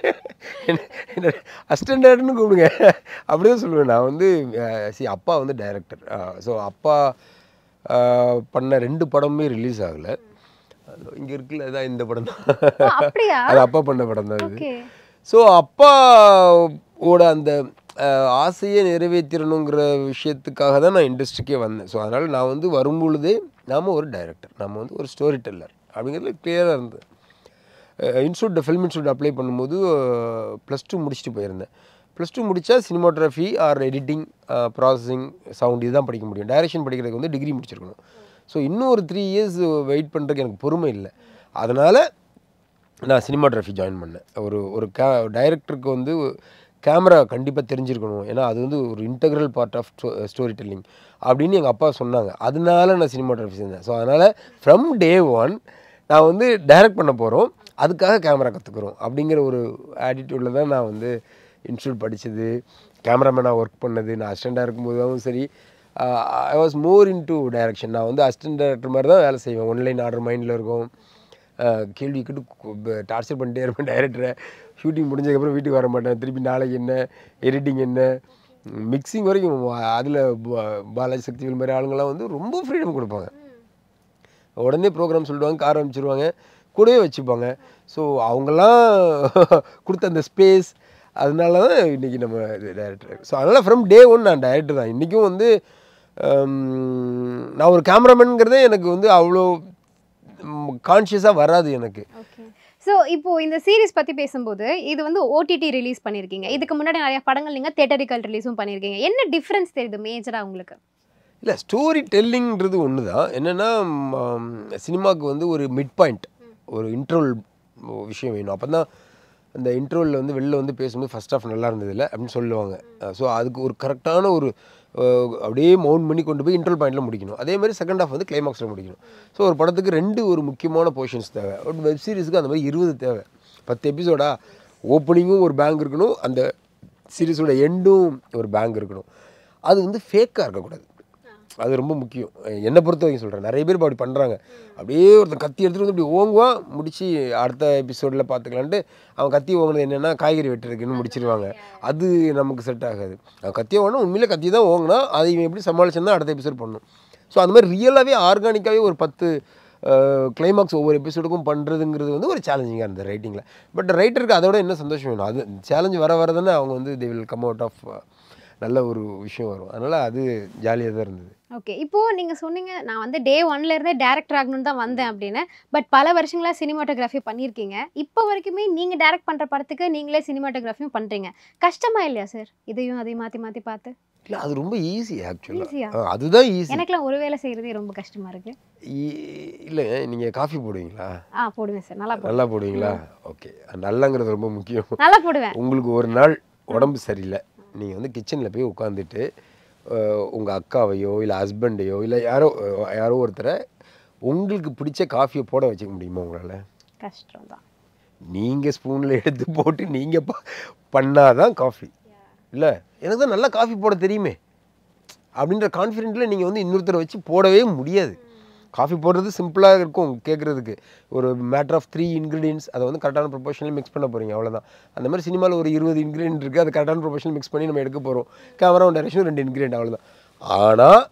என்ன அசிஸ்டன்ட் டேரக்டர்னு கூப்பிடுங்க அப்படி தான் சொல்லுவேன் நான் வந்து சி அப்பா வந்து டைரக்டர் ஸோ அப்பா ஆ, பண்ண ரெண்டு படமுமே ரிலீஸ் ஆகலை இங்கே இருக்குல்ல இதான் இந்த படம் ஓ, தான் அப்படியா அது அப்பா பண்ண படம் தான் இது ஓகே ஸோ அப்பாவோட அந்த அஹ், ஆசையை நிறைவேற்றிடணுங்கிற விஷயத்துக்காக தான் நான் இண்டஸ்ட்ரிக்கே வந்தேன் ஸோ அதனால் நான் வந்து வரும்பொழுதே நாம் ஒரு டைரக்டர் நம்ம வந்து ஒரு ஸ்டோரி டெல்லர் அப்படிங்கிறது கிளியராக இருந்தது இன்ஸ்டியூட் ஃபில்ம் இன்ஸ்டியூட் அப்ளை பண்ணும்போது ப்ளஸ் டூ முடிச்சுட்டு போயிருந்தேன் ப்ளஸ் டூ முடித்தா cinematography or editing processing sound இதுதான் படிக்க முடியும் டைரக்ஷன் படிக்கிறதுக்கு வந்து டிகிரி முடிச்சிருக்கணும் ஸோ இன்னும் ஒரு த்ரீ இயர்ஸ் வெயிட் பண்ணுறதுக்கு எனக்கு பொறுமை இல்லை அதனால் நான் சினிமாட்டோகிராஃபி ஜாயின் பண்ணேன் ஒரு ஒரு கே டைரக்டருக்கு வந்து கேமரா கண்டிப்பாக தெரிஞ்சிருக்கணும் ஏன்னா அது வந்து ஒரு integral part of storytelling அப்படின்னு எங்கள் அப்பா சொன்னாங்க அதனால நான் சினிமாட்டோகிராஃபி செஞ்சேன் ஸோ அதனால் ஃப்ரம் டே ஒன் நான் வந்து டைரக்ட் பண்ண போகிறோம் அதுக்காக கேமரா கற்றுக்குறோம் அப்படிங்கிற ஒரு ஆட்டிடியூடில் தான் நான் வந்து இன்ஸ்டியூட் படித்தது கேமராமேனாக ஒர்க் பண்ணது நான் அசிஸ்டண்ட்டாக இருக்கும்போதும் சரி I was more into direction நான் வந்து அசிஸ்டன்ட் டைரக்டர் மாதிரி தான் வேலை செய்வேன் ஒன்லைன் ஆர்டர் மைண்டில் இருக்கும் அஹ் கேள்வி கேட்டு டார்ச்சர் பண்ணிட்டே இருப்பேன் டைரக்டரை ஷூட்டிங் முடிஞ்சதுக்கப்புறம் வீட்டுக்கு வர மாட்டேன் திருப்பி நாளைக்கு என்ன எடிட்டிங் என்ன மிக்சிங் வரைக்கும் அதில் பாலாஜி சக்திவேல் மாதிரி ஆளுங்கெல்லாம் வந்து ரொம்ப ஃப்ரீடம் கொடுப்பாங்க உடனே ப்ரோக்ராம் சொல்லிடுவாங்க கார் அனுப்பிச்சிடுவாங்க கூடவே வச்சுப்பாங்க ஸோ அவங்கெல்லாம் கொடுத்த அந்த ஸ்பேஸ் அதனால தான் இன்றைக்கி நம்ம டைரக்டர் ஸோ அதனால் ஃப்ரம் டே ஒன் நான் டைரக்டர் தான் இன்றைக்கும் வந்து ஹம், நான் ஒரு கேமராமேனுங்கிறதே எனக்கு வந்து அவ்வளோ கான்ஷியஸாக வராது எனக்கு ஓகே ஸோ இப்போ இந்த சீரிஸ் பத்தி பேசும்போது இது வந்து ஓடிடி ரிலீஸ் பண்ணியிருக்கீங்க இதுக்கு முன்னாடி நிறைய படங்கள் நீங்க தேட்டரிக்கல் ரிலீஸும் பண்ணியிருக்கீங்க என்ன டிஃபரன்ஸ் தெரியுது மேஜரா உங்களுக்கு இல்லை ஸ்டோரி டெல்லிங்கிறது ஒன்று தான் என்னென்னா சினிமாவுக்கு வந்து ஒரு மிட் பாயிண்ட் ஒரு இன்ட்ரோல் விஷயம் வேணும் அப்போ தான் அந்த இன்ட்ரோலில் வந்து வெளில வந்து பேசும்போது ஃபர்ஸ்ட் ஆஃப் நல்லா இருந்ததில்ல அப்படின்னு சொல்லுவாங்க ஸோ அதுக்கு ஒரு கரெக்டான ஒரு அஹ், அப்படியே மவுண்ட் பண்ணி கொண்டு போய் இன்ட்ரோல் பாயிண்டில் முடிக்கணும் அதே மாதிரி செகண்ட் ஹாஃப் வந்து கிளைமாக்ஸில் முடிக்கணும் ஸோ ஒரு படத்துக்கு ரெண்டு ஒரு முக்கியமான போர்ஷன்ஸ் தேவை ஒரு வெப் சீரிஸுக்கு அந்த மாதிரி இருபது தேவை பத்து எபிசோடா ஓப்பனிங்கும் ஒரு பேங்க் இருக்கணும் அந்த சீரிஸோட எண்டும் ஒரு பேங்க் இருக்கணும் அது வந்து ஃபேக்காக இருக்கக்கூடாது அது ரொம்ப முக்கியம் என்னை பொறுத்த வரைக்கும் சொல்கிறேன் நிறைய பேர் இப்ப அப்படி பண்ணுறாங்க அப்படியே ஒருத்தன் கத்தி எடுத்துகிட்டு வந்து இப்படி ஓங்குவான் முடிச்சு அடுத்த எபிசோடில் பார்த்துக்கலான்ட்டு அவன் கத்தி ஓங்குனது என்னென்னா காய்கறி வெட்டுறதுக்குன்னு முடிச்சிருவாங்க அது நமக்கு செட் ஆகாது அவன் கத்தி ஓங்கினா உண்மையிலே கத்தி தான் ஓங்கினா அதை இவன் எப்படி சமாளிச்சா அடுத்த எபிசோட் பண்ணும் ஸோ அந்த மாதிரி ரியலாகவே ஆர்கானிக்காகவே ஒரு பத்து கிளைமாக்ஸ் ஒவ்வொரு எபிசோடுக்கும் பண்ணுறதுங்கிறது வந்து ஒரு சேலஞ்சிங்காக இருந்தது ரைட்டிங்கில் பட் ரைட்டருக்கு அதோட என்ன சந்தோஷம் வேணும் அது சேலஞ்சு வர வர தானே அவங்க வந்து they will come out of நல்ல ஒரு விஷயம் வரும் அதனால் அது ஜாலியாக தான் இருந்தது ஓகே இப்போ நீங்க சொன்னீங்க நான் வந்து டே ஒன்ல இருந்தே டேரக்டர் ஆகணும்னு தான் வந்தேன் அப்படின்னு பட் பல வருஷங்களா சினிமாட்டோகிராஃபி பண்ணியிருக்கீங்க இப்போ வரைக்குமே நீங்க டைரக்ட் பண்ற படத்துக்கு நீங்களே சினிமாட்டோகிராஃபியும் பண்றீங்க கஷ்டமா இல்லையா சார் இதையும் அதையும் மாத்தி மாத்தி பார்த்து இல்லை அது ரொம்ப ஈஸி Easy-ஆ? ஆக்சுவலாக அதுதான் ஈஸி எனக்குலாம் ஒரு வேலை செய்யறதே ரொம்ப கஷ்டமா இருக்கு இல்லை நீங்கள் காஃபி போடுவீங்களா ஆ போடுவேன் சார் நல்லா போடுவேன் நல்லா போடுவீங்களா ஓகே நல்லங்கிறது ரொம்ப முக்கியம் நல்லா போடுவேன் உங்களுக்கு ஒரு நாள் உடம்பு சரியில்லை நீங்கள் வந்து கிச்சனில் போய் உட்காந்துட்டு உங்கள் அக்காவையோ இல்லை ஹஸ்பண்டையோ இல்லை யாரோ அஹ், யாரோ ஒருத்தரை உங்களுக்கு பிடிச்ச காஃபியை போட வச்சுக்க முடியுமா உங்களால் கஷ்டம் தான் நீங்கள் ஸ்பூனில் எடுத்து போட்டு நீங்கள் ப பண்ணாதான் காஃபி இல்லை எனக்கு தான் நல்லா காஃபி போட தெரியுமே அப்படின்ற கான்ஃபிடென்ட்டில் நீங்கள் வந்து இன்னொருத்தரை வச்சு போடவே முடியாது காஃபி போடுறது சிம்பிளாக இருக்கும் கேட்குறதுக்கு ஒரு மேட்டர் ஆஃப் த்ரீ இன்க்ரீடியன்ஸ் அதை வந்து கரெக்டான ப்ரொபோஷனில் மிக்ஸ் பண்ண போகிறீங்க அவ்வளோதான் அந்த மாதிரி சினிமாவில் ஒரு இருபது இன்க்ரீடியன்ட் இருக்குது அது கரெக்டான ப்ரொபோஷனல் மிக்ஸ் பண்ணி நம்ம எடுக்க போகிறோம் கேமரா டைரக்ஷன் ரெண்டு இன்க்ரீடியன்ட் அவ்வளோதான் ஆனால்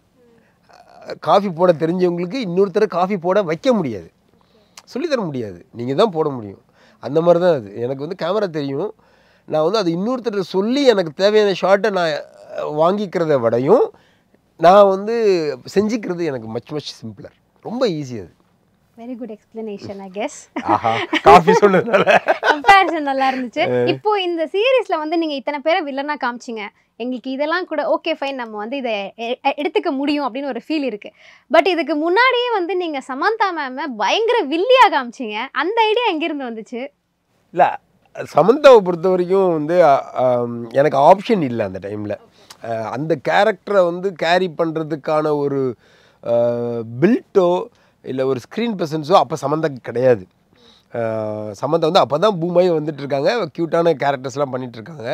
காஃபி போட தெரிஞ்சவங்களுக்கு இன்னொருத்தரை காஃபி போட வைக்க முடியாது சொல்லித் தர முடியாது நீங்கள் தான் போட முடியும் அந்த மாதிரி தான் அது எனக்கு வந்து கேமரா தெரியும் நான் வந்து அது இன்னொருத்தர் சொல்லி எனக்கு தேவையான ஷார்ட்டை நான் அஹ், வாங்கிக்கிறத விடையும் நான் வந்து செஞ்சுக்கிறது எனக்கு மச் மச் சிம்பிளர் ரொம்ப ஈஸி அது very good explanation I guess ஆஹா காஃபி சொன்னதுனால கம்பேரிசன் நல்லா இருந்துச்சு இப்போ இந்த சீரிஸ்ல வந்து நீங்க இத்தனை பேரை வில்லனா காமிச்சிங்க எங்களுக்கு இதெல்லாம் கூட ஓகே ஃபைன் நம்ம வந்து இதை எ- எ- எடுத்துக்க முடியும் அப்படின்னு ஒரு ஃபீல் இருக்கு பட் இதுக்கு முன்னாடியே வந்து நீங்க சமந்தா மேம பயங்கர வில்லியா காமிச்சிங்க அந்த ஐடியா எங்கிருந்து வந்துச்சு இல்லை சமந்தாவை பொறுத்த வரைக்கும் வந்து அ- ஆம், எனக்கு ஆப்ஷன் இல்லை அந்த டைமில் அந்த கேரக்டரை வந்து கேரி பண்ணுறதுக்கான ஒரு பில்ட்டோ இல்லை ஒரு ஸ்க்ரீன் ப்ரெசன்ஸோ அப்போ சமந்தாக்கு கிடையாது அஹ், சமந்தா வந்து அப்போ தான் பூமாயி வந்துட்டு இருக்காங்க க்யூட்டான கேரக்டர்ஸ்லாம் பண்ணிட்டு இருக்காங்க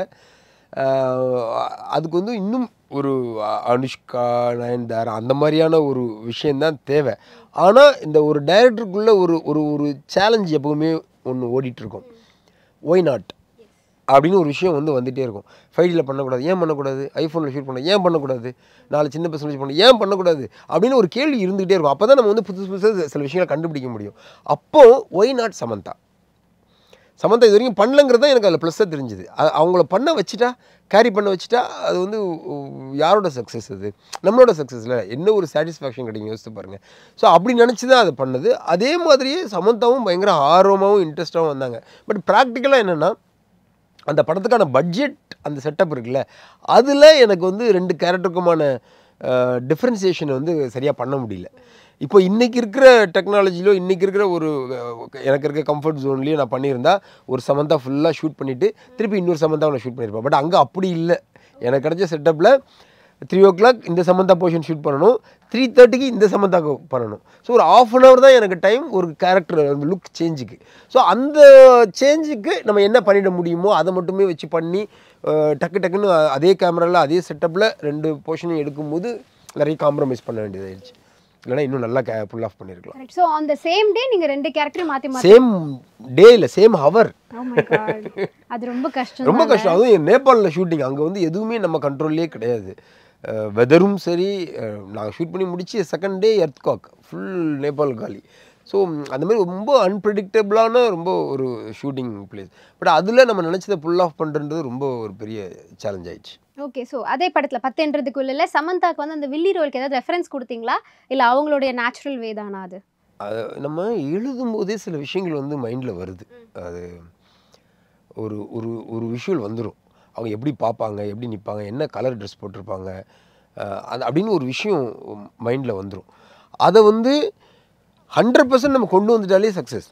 அஹ், அதுக்கு வந்து இன்னும் ஒரு அ- அனுஷ்கா நயன்தாரா அந்த மாதிரியான ஒரு விஷயந்தான் தேவை ஆனால் இந்த ஒரு டைரக்டருக்குள்ளே ஒரு ஒரு ஒரு சேலஞ்ச் எப்பவுமே ஒன்று ஓடிட்டுருக்கும் ஒய் நாட் அப்படின்னு ஒரு விஷயம் வந்து வந்துகிட்டே இருக்கும் ஃபைடில் பண்ணக்கூடாது ஏன் பண்ணக்கூடாது ஐஃபோனில் ஷூட் பண்ண ஏன் பண்ணக்கூடாது நாலு சின்ன பசங்க யூஸ் பண்ண ஏன் பண்ணக்கூடாது அப்படின்னு ஒரு கேள்வி இருந்துகிட்டே இருக்கும் அப்போ தான் நம்ம வந்து புதுசு புதுசாக சில விஷயங்களை கண்டுபிடிக்க முடியும் அப்போ ஒய் நாட் சமந்தா சமந்தா இது வரைக்கும் பண்ணலங்கிறது தான் எனக்கு அதில் ப்ளஸ்ஸாக தெரிஞ்சுது அ- அவங்கள பண்ண வச்சுட்டா கேரி பண்ண வச்சுட்டா அது வந்து உ- யாரோட சக்ஸஸ் அது நம்மளோட சக்ஸஸில் என்ன ஒரு சாட்டிஸ்ஃபேக்ஷன் கிடைக்கும் யோசித்து பாருங்கள் ஸோ அப்படி நினச்சி தான் அதை பண்ணது அதே மாதிரியே சமந்தாவும் பயங்கர ஆர்வமாகவும் இன்ட்ரெஸ்ட்டாகவும் வந்தாங்க பட் ப்ராக்டிக்கலாக என்னென்னா அந்த படத்துக்கான பட்ஜெட் அந்த செட்டப் இருக்குல்ல அதில் எனக்கு வந்து ரெண்டு கேரக்டருக்குமான டிஃப்ரென்சியேஷன் வந்து சரியாக பண்ண முடியல இப்போ இன்றைக்கி இருக்கிற டெக்னாலஜிலோ இன்றைக்கி இருக்கிற ஒரு அஹ், எனக்கு இருக்க கம்ஃபர்ட் ஜோன்லேயும் நான் பண்ணியிருந்தா ஒரு சமந்தா ஃபுல்லாக ஷூட் பண்ணிவிட்டு திருப்பி இன்னொரு சமந்தாவை நான் ஷூட் பண்ணியிருப்பேன் பட் அங்கே அப்படி இல்லை எனக்கு கிடைச்ச செட்டப்பில் த்ரீ ஓ கிளாக் இந்த சமந்தா போர்ஷன் ஷூட் பண்ணணும் த்ரீ தேர்ட்டிக்கு இந்த சமந்தாக்கு பண்ணணும் ஸோ ஒரு ஆஃப் அன் ஹவர் தான் எனக்கு டைம் ஒரு கேரக்டர் அந்த லுக் சேஞ்சுக்கு ஸோ அந்த சேஞ்சுக்கு நம்ம என்ன பண்ணிட முடியுமோ அதை மட்டுமே வச்சு பண்ணி அஹ், டக்கு டக்குன்னு அதே கேமராவில் அதே செட்டப்பில் ரெண்டு போர்ஷனையும் எடுக்கும்போது நிறைய காம்ப்ரமைஸ் பண்ண வேண்டியதாயிடுச்சு இல்லைன்னா இன்னும் நல்லா கே புல் ஆஃப் பண்ணியிருக்கலாம் ஸோ அந்த சேம் டே நீங்க ரெண்டு கேரக்டரையும் மாத்தி மாத்தி சேம் டே இல்லை same hour Oh my God. அது ரொம்ப கஷ்டம் ரொம்ப கஷ்டம் அதுவும் நேபாளில் ஷூட்டிங் அங்கே வந்து எதுவுமே நம்ம கண்ட்ரோல்லே கிடையாது வெதரும் சரி நாங்கள் ஷூட் பண்ணி முடிச்சு second day earthquake full Nepal காலி ஸோ அந்த மாதிரி ரொம்ப அன்பிரடிக்டபிளான ரொம்ப ஒரு ஷூட்டிங் பிளேஸ் பட் அதில் நம்ம நினச்சதை புல் ஆஃப் பண்ணுறது ரொம்ப ஒரு பெரிய சேலஞ்ச் ஆயிடுச்சு ஓகே ஸோ அதே படத்துல பத்துன்றதுக்குள்ள சமந்தாக்கு வந்து அந்த வில்லி ரோலுக்கு ஏதாவது ரெஃபரன்ஸ் கொடுத்தீங்களா இல்ல அவங்களுடைய நேச்சுரல் வே தானா அது அது நம்ம எழுதும்போதே சில விஷயங்கள் வந்து மைண்டில் வருது அது ஒரு ஒரு ஒரு விஷுவல் வந்துடும் அவங்க எப்படி பார்ப்பாங்க எப்படி நிற்பாங்க என்ன கலர் ட்ரெஸ் போட்டிருப்பாங்க அஹ் அது அப்படின்னு ஒரு விஷயம் மைண்டில் வந்துடும் அதை வந்து ஹண்ட்ரட் பர்சன்ட் நம்ம கொண்டு வந்துட்டாலே சக்ஸஸ்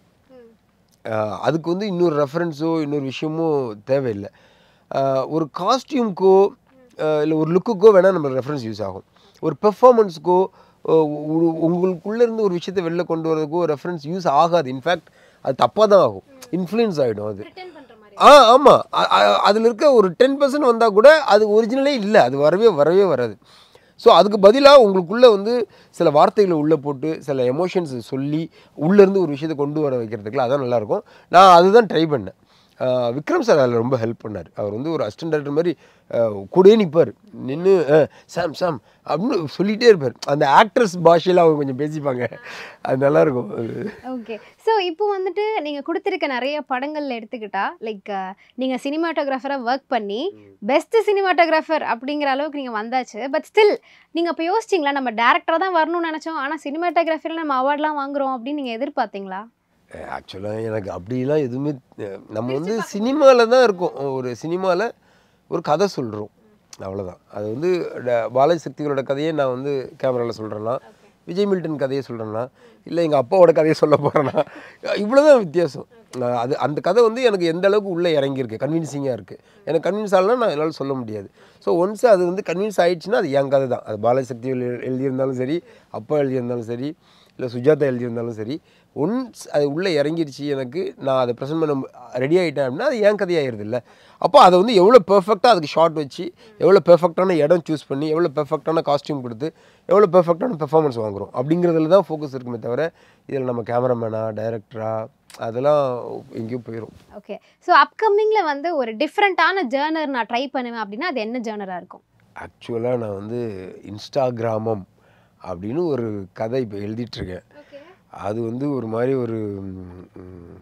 அதுக்கு வந்து இன்னொரு ரெஃபரன்ஸோ இன்னொரு விஷயமோ தேவையில்லை அஹ் ஒரு காஸ்டியூம்க்கோ இல்லை ஒரு லுக்குக்கோ வேணால் நம்ம ரெஃபரன்ஸ் யூஸ் ஆகும் ஒரு பெர்ஃபார்மன்ஸ்க்கோ உங்களுக்குள்ளே இருந்து ஒரு விஷயத்தை வெளில கொண்டு வரதுக்கோ ரெஃபரன்ஸ் யூஸ் ஆகாது இன்ஃபேக்ட் அது தப்பாக தான் ஆகும் இன்ஃப்ளூயன்ஸ் ஆகிடும் அது ஆ ஆமாம் அதில் இருக்க ஒரு டென் பர்சன்ட் வந்தால் கூட அது ஒரிஜினலே இல்லை அது வரவே வரவே வராது ஸோ அதுக்கு பதிலாக உங்களுக்குள்ளே வந்து சில வார்த்தைகளை உள்ளே போட்டு சில எமோஷன்ஸ் சொல்லி உள்ளேருந்து ஒரு விஷயத்தை கொண்டு வர வைக்கிறதுக்குலாம் அதான் நல்லாயிருக்கும் நான் அதுதான் ட்ரை பண்ணேன் ஆஹ் விக்ரம் சார் அதில் ரொம்ப ஹெல்ப் பண்ணார் அவர் வந்து ஒரு அசிஸ்டன்ட் டேரக்டர் மாதிரி ஆஹ் கூடயே நிற்பார் நின்று சாம் சாம் அப்படின்னு சொல்லிகிட்டே இருப்பார் அந்த ஆக்ட்ரஸ் பாஷையில் அவங்க கொஞ்சம் பேசிப்பாங்க அது நல்லாயிருக்கும் அது ஓகே ஸோ இப்போ வந்துட்டு நீங்கள் கொடுத்துருக்க நிறைய படங்கள்ல எடுத்துக்கிட்டா லைக் நீங்கள் சினிமாட்டோகிராஃபராக ஒர்க் பண்ணி பெஸ்ட் சினிமாட்டோகிராஃபர் அப்படிங்கிற அளவுக்கு நீங்கள் வந்தாச்சு பட் ஸ்டில் நீங்கள் இப்போ யோசிச்சிங்களா நம்ம டேரக்டராக தான் வரணும்னு நினச்சோம் ஆனால் சினிமாட்டோகிராஃபியில் நம்ம அவார்ட்லாம் வாங்குறோம் அப்படின்னு நீங்கள் எதிர்பார்த்தீங்களா ஆக்சுவலாக எனக்கு அப்படிலாம் எதுவுமே அஹ், நம்ம வந்து சினிமாவில் தான் இருக்கோம் ஒரு சினிமாவில் ஒரு கதை சொல்கிறோம் அவ்வளோதான் அது வந்து ட- பாலாஜி சக்திகளோட கதையை நான் வந்து கேமராவில் சொல்கிறேன்னா விஜய் மில்டன் கதையை சொல்கிறேன்னா இல்லை எங்கள் அப்பாவோட கதையை சொல்ல போகிறேன்னா இவ்வளோதான் வித்தியாசம் நான் அது அந்த கதை வந்து எனக்கு எந்த அளவுக்கு உள்ளே இறங்கியிருக்கு கன்வின்சிங்காக இருக்குது எனக்கு கன்வின்ஸ் ஆகலாம் நான் என்னால் சொல்ல முடியாது ஸோ ஒன்ஸ் அது வந்து கன்வின்ஸ் ஆயிடுச்சுன்னா அது என் கதை தான் அது பாலாஜி சக்திகள் எழு- எழுதியிருந்தாலும் சரி அப்பா எழுதியிருந்தாலும் சரி இல்லை சுஜாதா எழுதியிருந்தாலும் சரி ஒன்ஸ் அது உள்ளே இறங்கிடுச்சு எனக்கு நான் அதை ப்ரெசென்ட் பண்ண ரெடி ஆகிட்டேன் அப்படின்னா அது என் கதையாயிருது இல்லை அப்போ அதை வந்து எவ்வளோ பெர்ஃபெக்டாக அதுக்கு ஷார்ட் வச்சு எவ்வளோ பெர்ஃபெக்டான இடம் சூஸ் பண்ணி எவ்வளோ பெர்ஃபெக்டான காஸ்டியூம் கொடுத்து எவ்வளோ பெர்ஃபெக்டான பெர்ஃபார்மன்ஸ் வாங்குறோம் அப்படிங்கிறதுல தான் ஃபோக்கஸ் இருக்குமே தவிர இதில் நம்ம கேமராமேனா டைரக்டரா அதெல்லாம் எங்கேயும் போயிடும் ஓகே ஸோ அப்கமிங்கில் வந்து ஒரு டிஃப்ரெண்ட்டான ஜேர்னர் நான் ட்ரை பண்ணுவேன் அப்படின்னா அது என்ன ஜேர்னராக இருக்கும் ஆக்சுவலாக நான் வந்து இன்ஸ்டாகிராமம் அப்படின்னு ஒரு கதை இப்போ எழுதிட்டுருக்கேன் அது வந்து ஒரு மாதிரி ஒரு ம், ம்,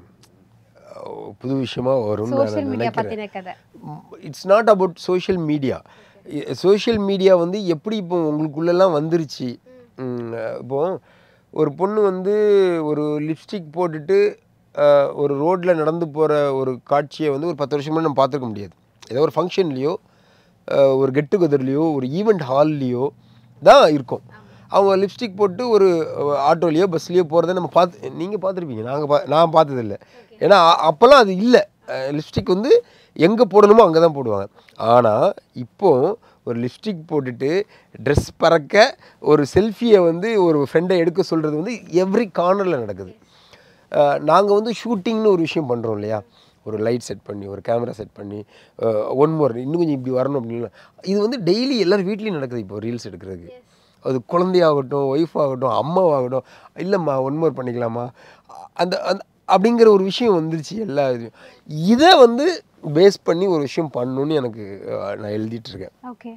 புது விஷயமா வரும்னு சோஷியல் நான் மீடியா நினைக்கிறேன் பற்றின கதை it's not about social media social media வந்து எப்படி இப்போ உங்களுக்குள்ளெல்லாம் வந்துருச்சு ம், இப்போ ஒரு பொண்ணு வந்து ஒரு லிப்ஸ்டிக் போட்டுட்டு அஹ், ஒரு ரோட்டில் நடந்து போகிற ஒரு காட்சியை வந்து ஒரு பத்து வருஷம் முன்னாடி நம்ம பார்த்துருக்க முடியாது ஏதோ ஒரு ஃபங்க்ஷன்லேயோ ஒரு கெட் டுகெதர்லேயோ ஒரு ஈவெண்ட் ஹால்லேயோ தான் இருக்கும் அவங்க லிப்ஸ்டிக் போட்டு ஒரு ஆட்டோலேயோ பஸ்லேயோ போகிறத நம்ம பார்த்து நீங்கள் பார்த்துருப்பீங்க நாங்கள் பா நான் பார்த்ததில்ல ஏன்னா அ- அப்போல்லாம் அது இல்லை லிப்ஸ்டிக் வந்து எங்கே போடணுமோ அங்கே தான் போடுவாங்க ஆனால் இப்போ ஒரு லிப்ஸ்டிக் போட்டுட்டு ட்ரெஸ் பறக்க ஒரு செல்ஃபியை வந்து ஒரு ஃப்ரெண்டை எடுக்க சொல்கிறது வந்து எவ்ரி கார்னரில் நடக்குது நாங்கள் வந்து ஷூட்டிங்னு ஒரு விஷயம் பண்ணுறோம் இல்லையா ஒரு லைட் செட் பண்ணி ஒரு கேமரா செட் பண்ணி ஒன் மோர் இன்னும் கொஞ்சம் இப்படி வரணும் அப்படின்னு இது வந்து டெய்லி எல்லார் வீட்லேயும் நடக்குது இப்போ ரீல்ஸ் எடுக்கிறதுக்கு அது குழந்தையாகட்டும் ஒய்ஃப் ஆகட்டும் அம்மாவாகட்டும் இல்லைம்மா ஒன் மோர் பண்ணிக்கலாமா அந்த அந்த அப்படிங்கிற ஒரு விஷயம் வந்துருச்சு எல்லா இதுலையும் இதை வந்து பேஸ் பண்ணி ஒரு விஷயம் பண்ணணும்னு எனக்கு அஹ், நான் எழுதிட்டு இருக்கேன் ஓகே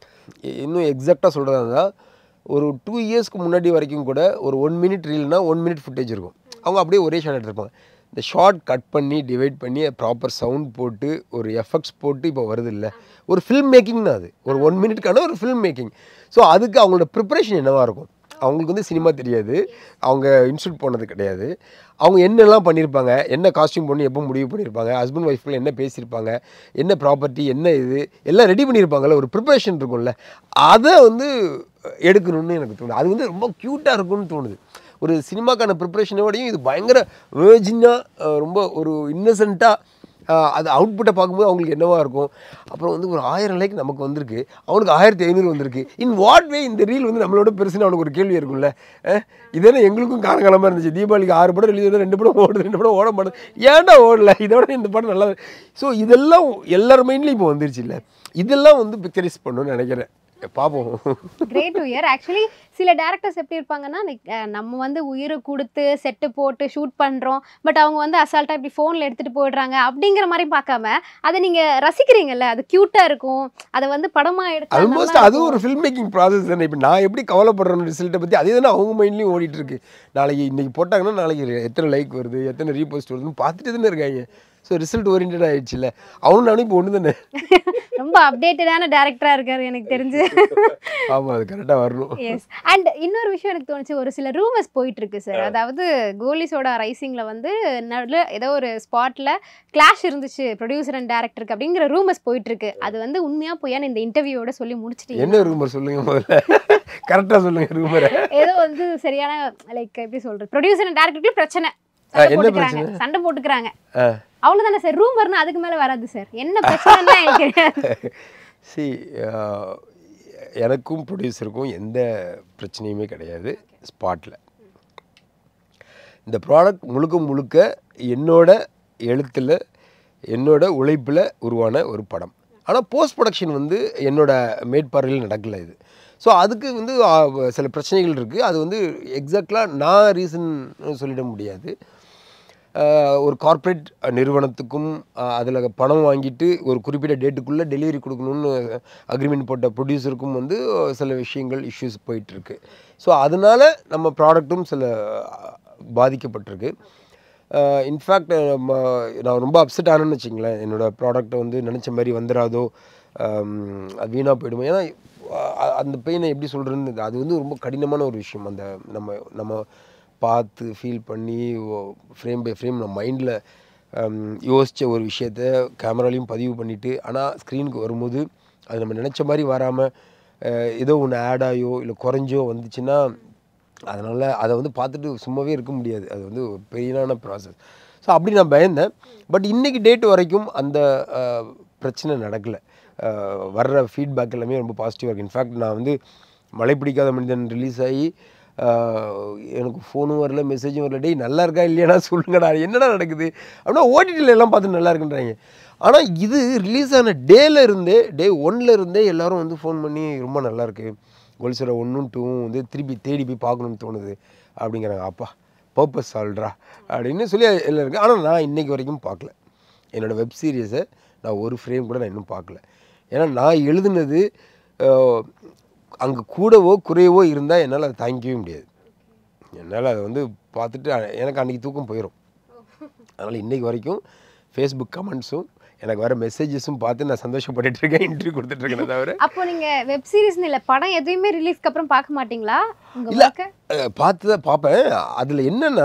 இ- இன்னும் எக்ஸாக்டாக சொல்கிறதா இருந்தால் ஒரு டூ இயர்ஸ்க்கு முன்னாடி வரைக்கும் கூட ஒரு ஒன் மினிட் ரீல்னா ஒன் மினிட் ஃபுட்டேஜ் இருக்கும் அவங்க அப்படியே ஒரே ஷாட் எடுத்திருப்பாங்க இந்த ஷார்ட் கட் பண்ணி டிவைட் பண்ணி ப்ராப்பர் சவுண்ட் போட்டு ஒரு எஃபெக்ட்ஸ் போட்டு இப்போ வருது இல்லை ஒரு ஃபில்ம் மேக்கிங் தான் அது ஒரு ஒன் மினிட்க்கான ஒரு ஃபில்ம் மேக்கிங் ஸோ அதுக்கு அவங்களோட ப்ரிப்பரேஷன் என்னவாக இருக்கும் அவங்களுக்கு வந்து சினிமா தெரியாது அவங்க இன்ஸ்டியூட் போனது கிடையாது அவங்க என்னெல்லாம் பண்ணியிருப்பாங்க என்ன காஸ்டியூம் பண்ணி எப்போ முடிவு பண்ணியிருப்பாங்க ஹஸ்பண்ட் ஒய்ஃப்ல என்ன பேசியிருப்பாங்க என்ன ப்ராப்பர்ட்டி என்ன இது எல்லாம் ரெடி பண்ணியிருப்பாங்கல்ல ஒரு ப்ரிப்பரேஷன் இருக்கும்ல அதை வந்து எடுக்கணும்னு எனக்கு தோணுது அது வந்து ரொம்ப க்யூட்டாக இருக்கும்னு தோணுது ஒரு சினிமாக்கான ப்ரிப்பரேஷனோடையும் இது பயங்கர வேர்ஜினாக ரொம்ப ஒரு இன்னசென்ட்டாக அது அவுட்புட்டை பார்க்கும்போது அவங்களுக்கு என்னவா இருக்கும் அப்புறம் வந்து ஒரு ஆயிரம் லைக் நமக்கு வந்திருக்கு அவனுக்கு ஆயிரத்தி ஐநூறு வந்திருக்கு இன் வாட் வே இந்த ரீல் வந்து நம்மளோட பெருசுன்னு அவனுக்கு ஒரு கேள்வி இருக்கும்ல அஹ், இதெல்லாம் எங்களுக்கும் காலகாலமாக இருந்துச்சு தீபாவளிக்கு ஆறு படம் ரிலீஸ் ரெண்டு படம் ஓடுது ரெண்டு படம் ஓட மாட்டேது ஏன்டா ஓடல இதோட இந்த படம் நல்லா ஸோ இதெல்லாம் எல்லார் மைண்ட்லையும் இப்போ வந்துருச்சு இல்லை இதெல்லாம் வந்து பிக்சரைஸ் பண்ணணும்னு நினைக்கிறேன் பார்ப்போம் கிரேட் டு இயர் ஆக்சுவலி சில டேரக்டர்ஸ் எப்படி இருப்பாங்கன்னா like, அஹ், நம்ம வந்து உயிரை கொடுத்து செட்டு போட்டு ஷூட் பண்ணுறோம் பட் அவங்க வந்து அசால்ட்டாக இப்படி ஃபோனில் எடுத்துகிட்டு போயிடுறாங்க அப்படிங்கிற மாதிரி பார்க்காம அதை நீங்கள் ரசிக்கிறீங்கல்ல அது க்யூட்டாக இருக்கும் அதை வந்து படமாக எடுத்து ஆல்மோஸ்ட் அது ஒரு ஃபில்ம் மேக்கிங் ப்ராசஸ் தானே இப்போ நான் எப்படி கவலைப்படுறேன் ரிசல்ட்டை பற்றி அதே தானே அவங்க மைண்ட்லேயும் ஓடிட்டு இருக்கு நாளைக்கு இன்னைக்கு போட்டாங்கன்னா நாளைக்கு எத்தனை லைக் வருது எத்தனை ரீபோஸ்ட் வருதுன்னு பார்த்துட்டு தானே இருக்காங்க ஸோ ரிசல்ட் ஓரியன்ட் ஆயிடுச்சுல்ல அவனும் நானும் இப்போ ஒன்று தானே ரொம்ப அப்டேட்டடான டேரக்டரா இருக்காரு எனக்கு தெரிஞ்சு ஆமாம் அது கரெக்டாக வரணும் எஸ் அண்ட் இன்னொரு விஷயம் எனக்கு தோணுச்சு ஒரு சில ரூமர்ஸ் போயிட்டு இருக்கு சார் அதாவது கோலிஸோட ரைசிங்ல வந்து நடுல ஏதோ ஒரு ஸ்பாட்ல கிளாஷ் இருந்துச்சு ப்ரொடியூசர் அண்ட் டேரக்டருக்கு அப்படிங்கிற ரூமர்ஸ் போயிட்டு இருக்கு அது வந்து உண்மையா பொய்யான்னு இந்த இன்டர்வியூவோட சொல்லி முடிச்சிட்டீங்க என்ன ரூமர் சொல்லுங்க முதல்ல கரெக்டாக சொல்லுங்க ரூமரை ஏதோ வந்து சரியான லைக் எப்படி சொல்றது ப்ரொடியூசர் அண்ட் டேரக்டருக்குள்ள பிரச்சனை ஆ, சண்டை என்ன போட்டுக்கிறாங்க பிரச்சனை? சண்டை போட்டுக்கிறாங்க ஆ அவ்வளவுதானே சார் ரூமர்னா அதுக்கு மேல வராது சார் என்ன பிரச்சனைன்னா எனக்கு தெரியாது சி எனக்கும் ப்ரொடியூசருக்கும் எந்த பிரச்சனையுமே கிடையாது ஸ்பாட்டில் இந்த ப்ராடக்ட் முழுக்க முழுக்க என்னோட எழுத்தில் என்னோட உழைப்பில் உருவான ஒரு படம் ஆனால் போஸ்ட் ப்ரொடக்ஷன் வந்து என்னோட மேற்பார்வையில் நடக்கல இது ஸோ அதுக்கு வந்து ஆ, சில பிரச்சனைகள் இருக்குது அது வந்து எக்ஸாக்டாக நான் ரீசன் சொல்லிட முடியாது ஆஹ் ஒரு கார்ப்பரேட் நிறுவனத்துக்கும் அதில் பணம் வாங்கிட்டு ஒரு குறிப்பிட்ட டேட்டுக்குள்ளே டெலிவரி கொடுக்கணும்னு அக்ரிமெண்ட் போட்ட ப்ரொடியூசருக்கும் வந்து சில விஷயங்கள் இஷ்யூஸ் போயிட்டுருக்கு ஸோ அதனால நம்ம ப்ராடக்ட்டும் சில ஆஹ், பாதிக்கப்பட்டிருக்கு இன்ஃபேக்ட் நம்ம நான் ரொம்ப அப்செட் ஆனேன்னு வச்சிங்களேன் என்னோடய ப்ராடக்ட்டை வந்து நினச்ச மாதிரி வந்துடாதோ ஆம், அது வீணாக போயிடுமோ ஏன்னா அ- அந்த பெயினை எப்படி சொல்கிறதுன்னு அது வந்து ரொம்ப கடினமான ஒரு விஷயம் அந்த நம்ம நம்ம பார்த்து ஃபீல் பண்ணி ஃப்ரேம் பை ஃப்ரேம் நம்ம மைண்டில் யோசித்த ஒரு விஷயத்த கேமராலையும் பதிவு பண்ணிவிட்டு ஆனால் ஸ்க்ரீனுக்கு வரும்போது அது நம்ம நினச்ச மாதிரி வராமல் ஏதோ ஒன்று ஆட் ஆகியோ இல்லை குறைஞ்சோ வந்துச்சுன்னா அதனால் அதை வந்து பார்த்துட்டு சும்மாவே இருக்க முடியாது அது வந்து ஒரு பெரியான ப்ராசஸ் ஸோ அப்படி நான் பயந்தேன் பட் இன்றைக்கி டேட் வரைக்கும் அந்த அஹ், பிரச்சனை நடக்கலை வர்ற ஃபீட்பேக் எல்லாமே ரொம்ப பாசிட்டிவாக இருக்குது இன்ஃபேக்ட் நான் வந்து மழை பிடிக்காத மனிதன் ரிலீஸ் ஆகி ஆஹ், எனக்கு ஃபோனும் வரல மெசேஜும் வரல டேய் நல்லா இருக்கா இல்லையாடா சொல்லுங்கடா என்னடா நடக்குது அப்படின்னா ஓடிடியில் எல்லாம் பார்த்து நல்லா இருக்குன்றாங்க ஆனால் இது ரிலீஸ் ஆன டேல இருந்தே டே ஒன்ல இருந்தே எல்லாரும் வந்து ஃபோன் பண்ணி ரொம்ப நல்லா இருக்கு கோல்சோட ஒன்றும் டூவும் வந்து திருப்பி தேடி போய் பார்க்கணும்னு தோணுது அப்படிங்கிறாங்க அப்பா பர்பஸ் சால்ட்ரா அப்படின்னு சொல்லி எல்லாம் இருக்கு ஆனால் நான் இன்னைக்கு வரைக்கும் பார்க்கல என்னோட வெப் சீரிஸை நான் ஒரு ஃப்ரேம் கூட நான் இன்னும் பார்க்கல ஏன்னா நான் எழுதுனது அங்கே கூடவோ குறையவோ இருந்தால் என்னால் அதை தாங்கிக்கவே முடியாது என்னால் அதை வந்து பார்த்துட்டு அ- எனக்கு அன்றைக்கி தூக்கம் போயிடும் அதனால் இன்னைக்கு வரைக்கும் ஃபேஸ்புக் கமெண்ட்ஸும் எனக்கு வர மெசேஜஸும் பார்த்து நான் சந்தோஷப்பட்டுட்டு இருக்கேன் இன்டர்வியூ கொடுத்துட்ருக்கேன் தவிர அப்போ நீங்க வெப் சீரிஸ்னு இல்ல படம் எதுவுமே ரிலீஸ்க்கு அப்புறம் பார்க்க மாட்டீங்களா உங்க இல்ல. work-அ? அஹ் பார்த்து தான் பார்ப்பேன் அதில் என்னென்னா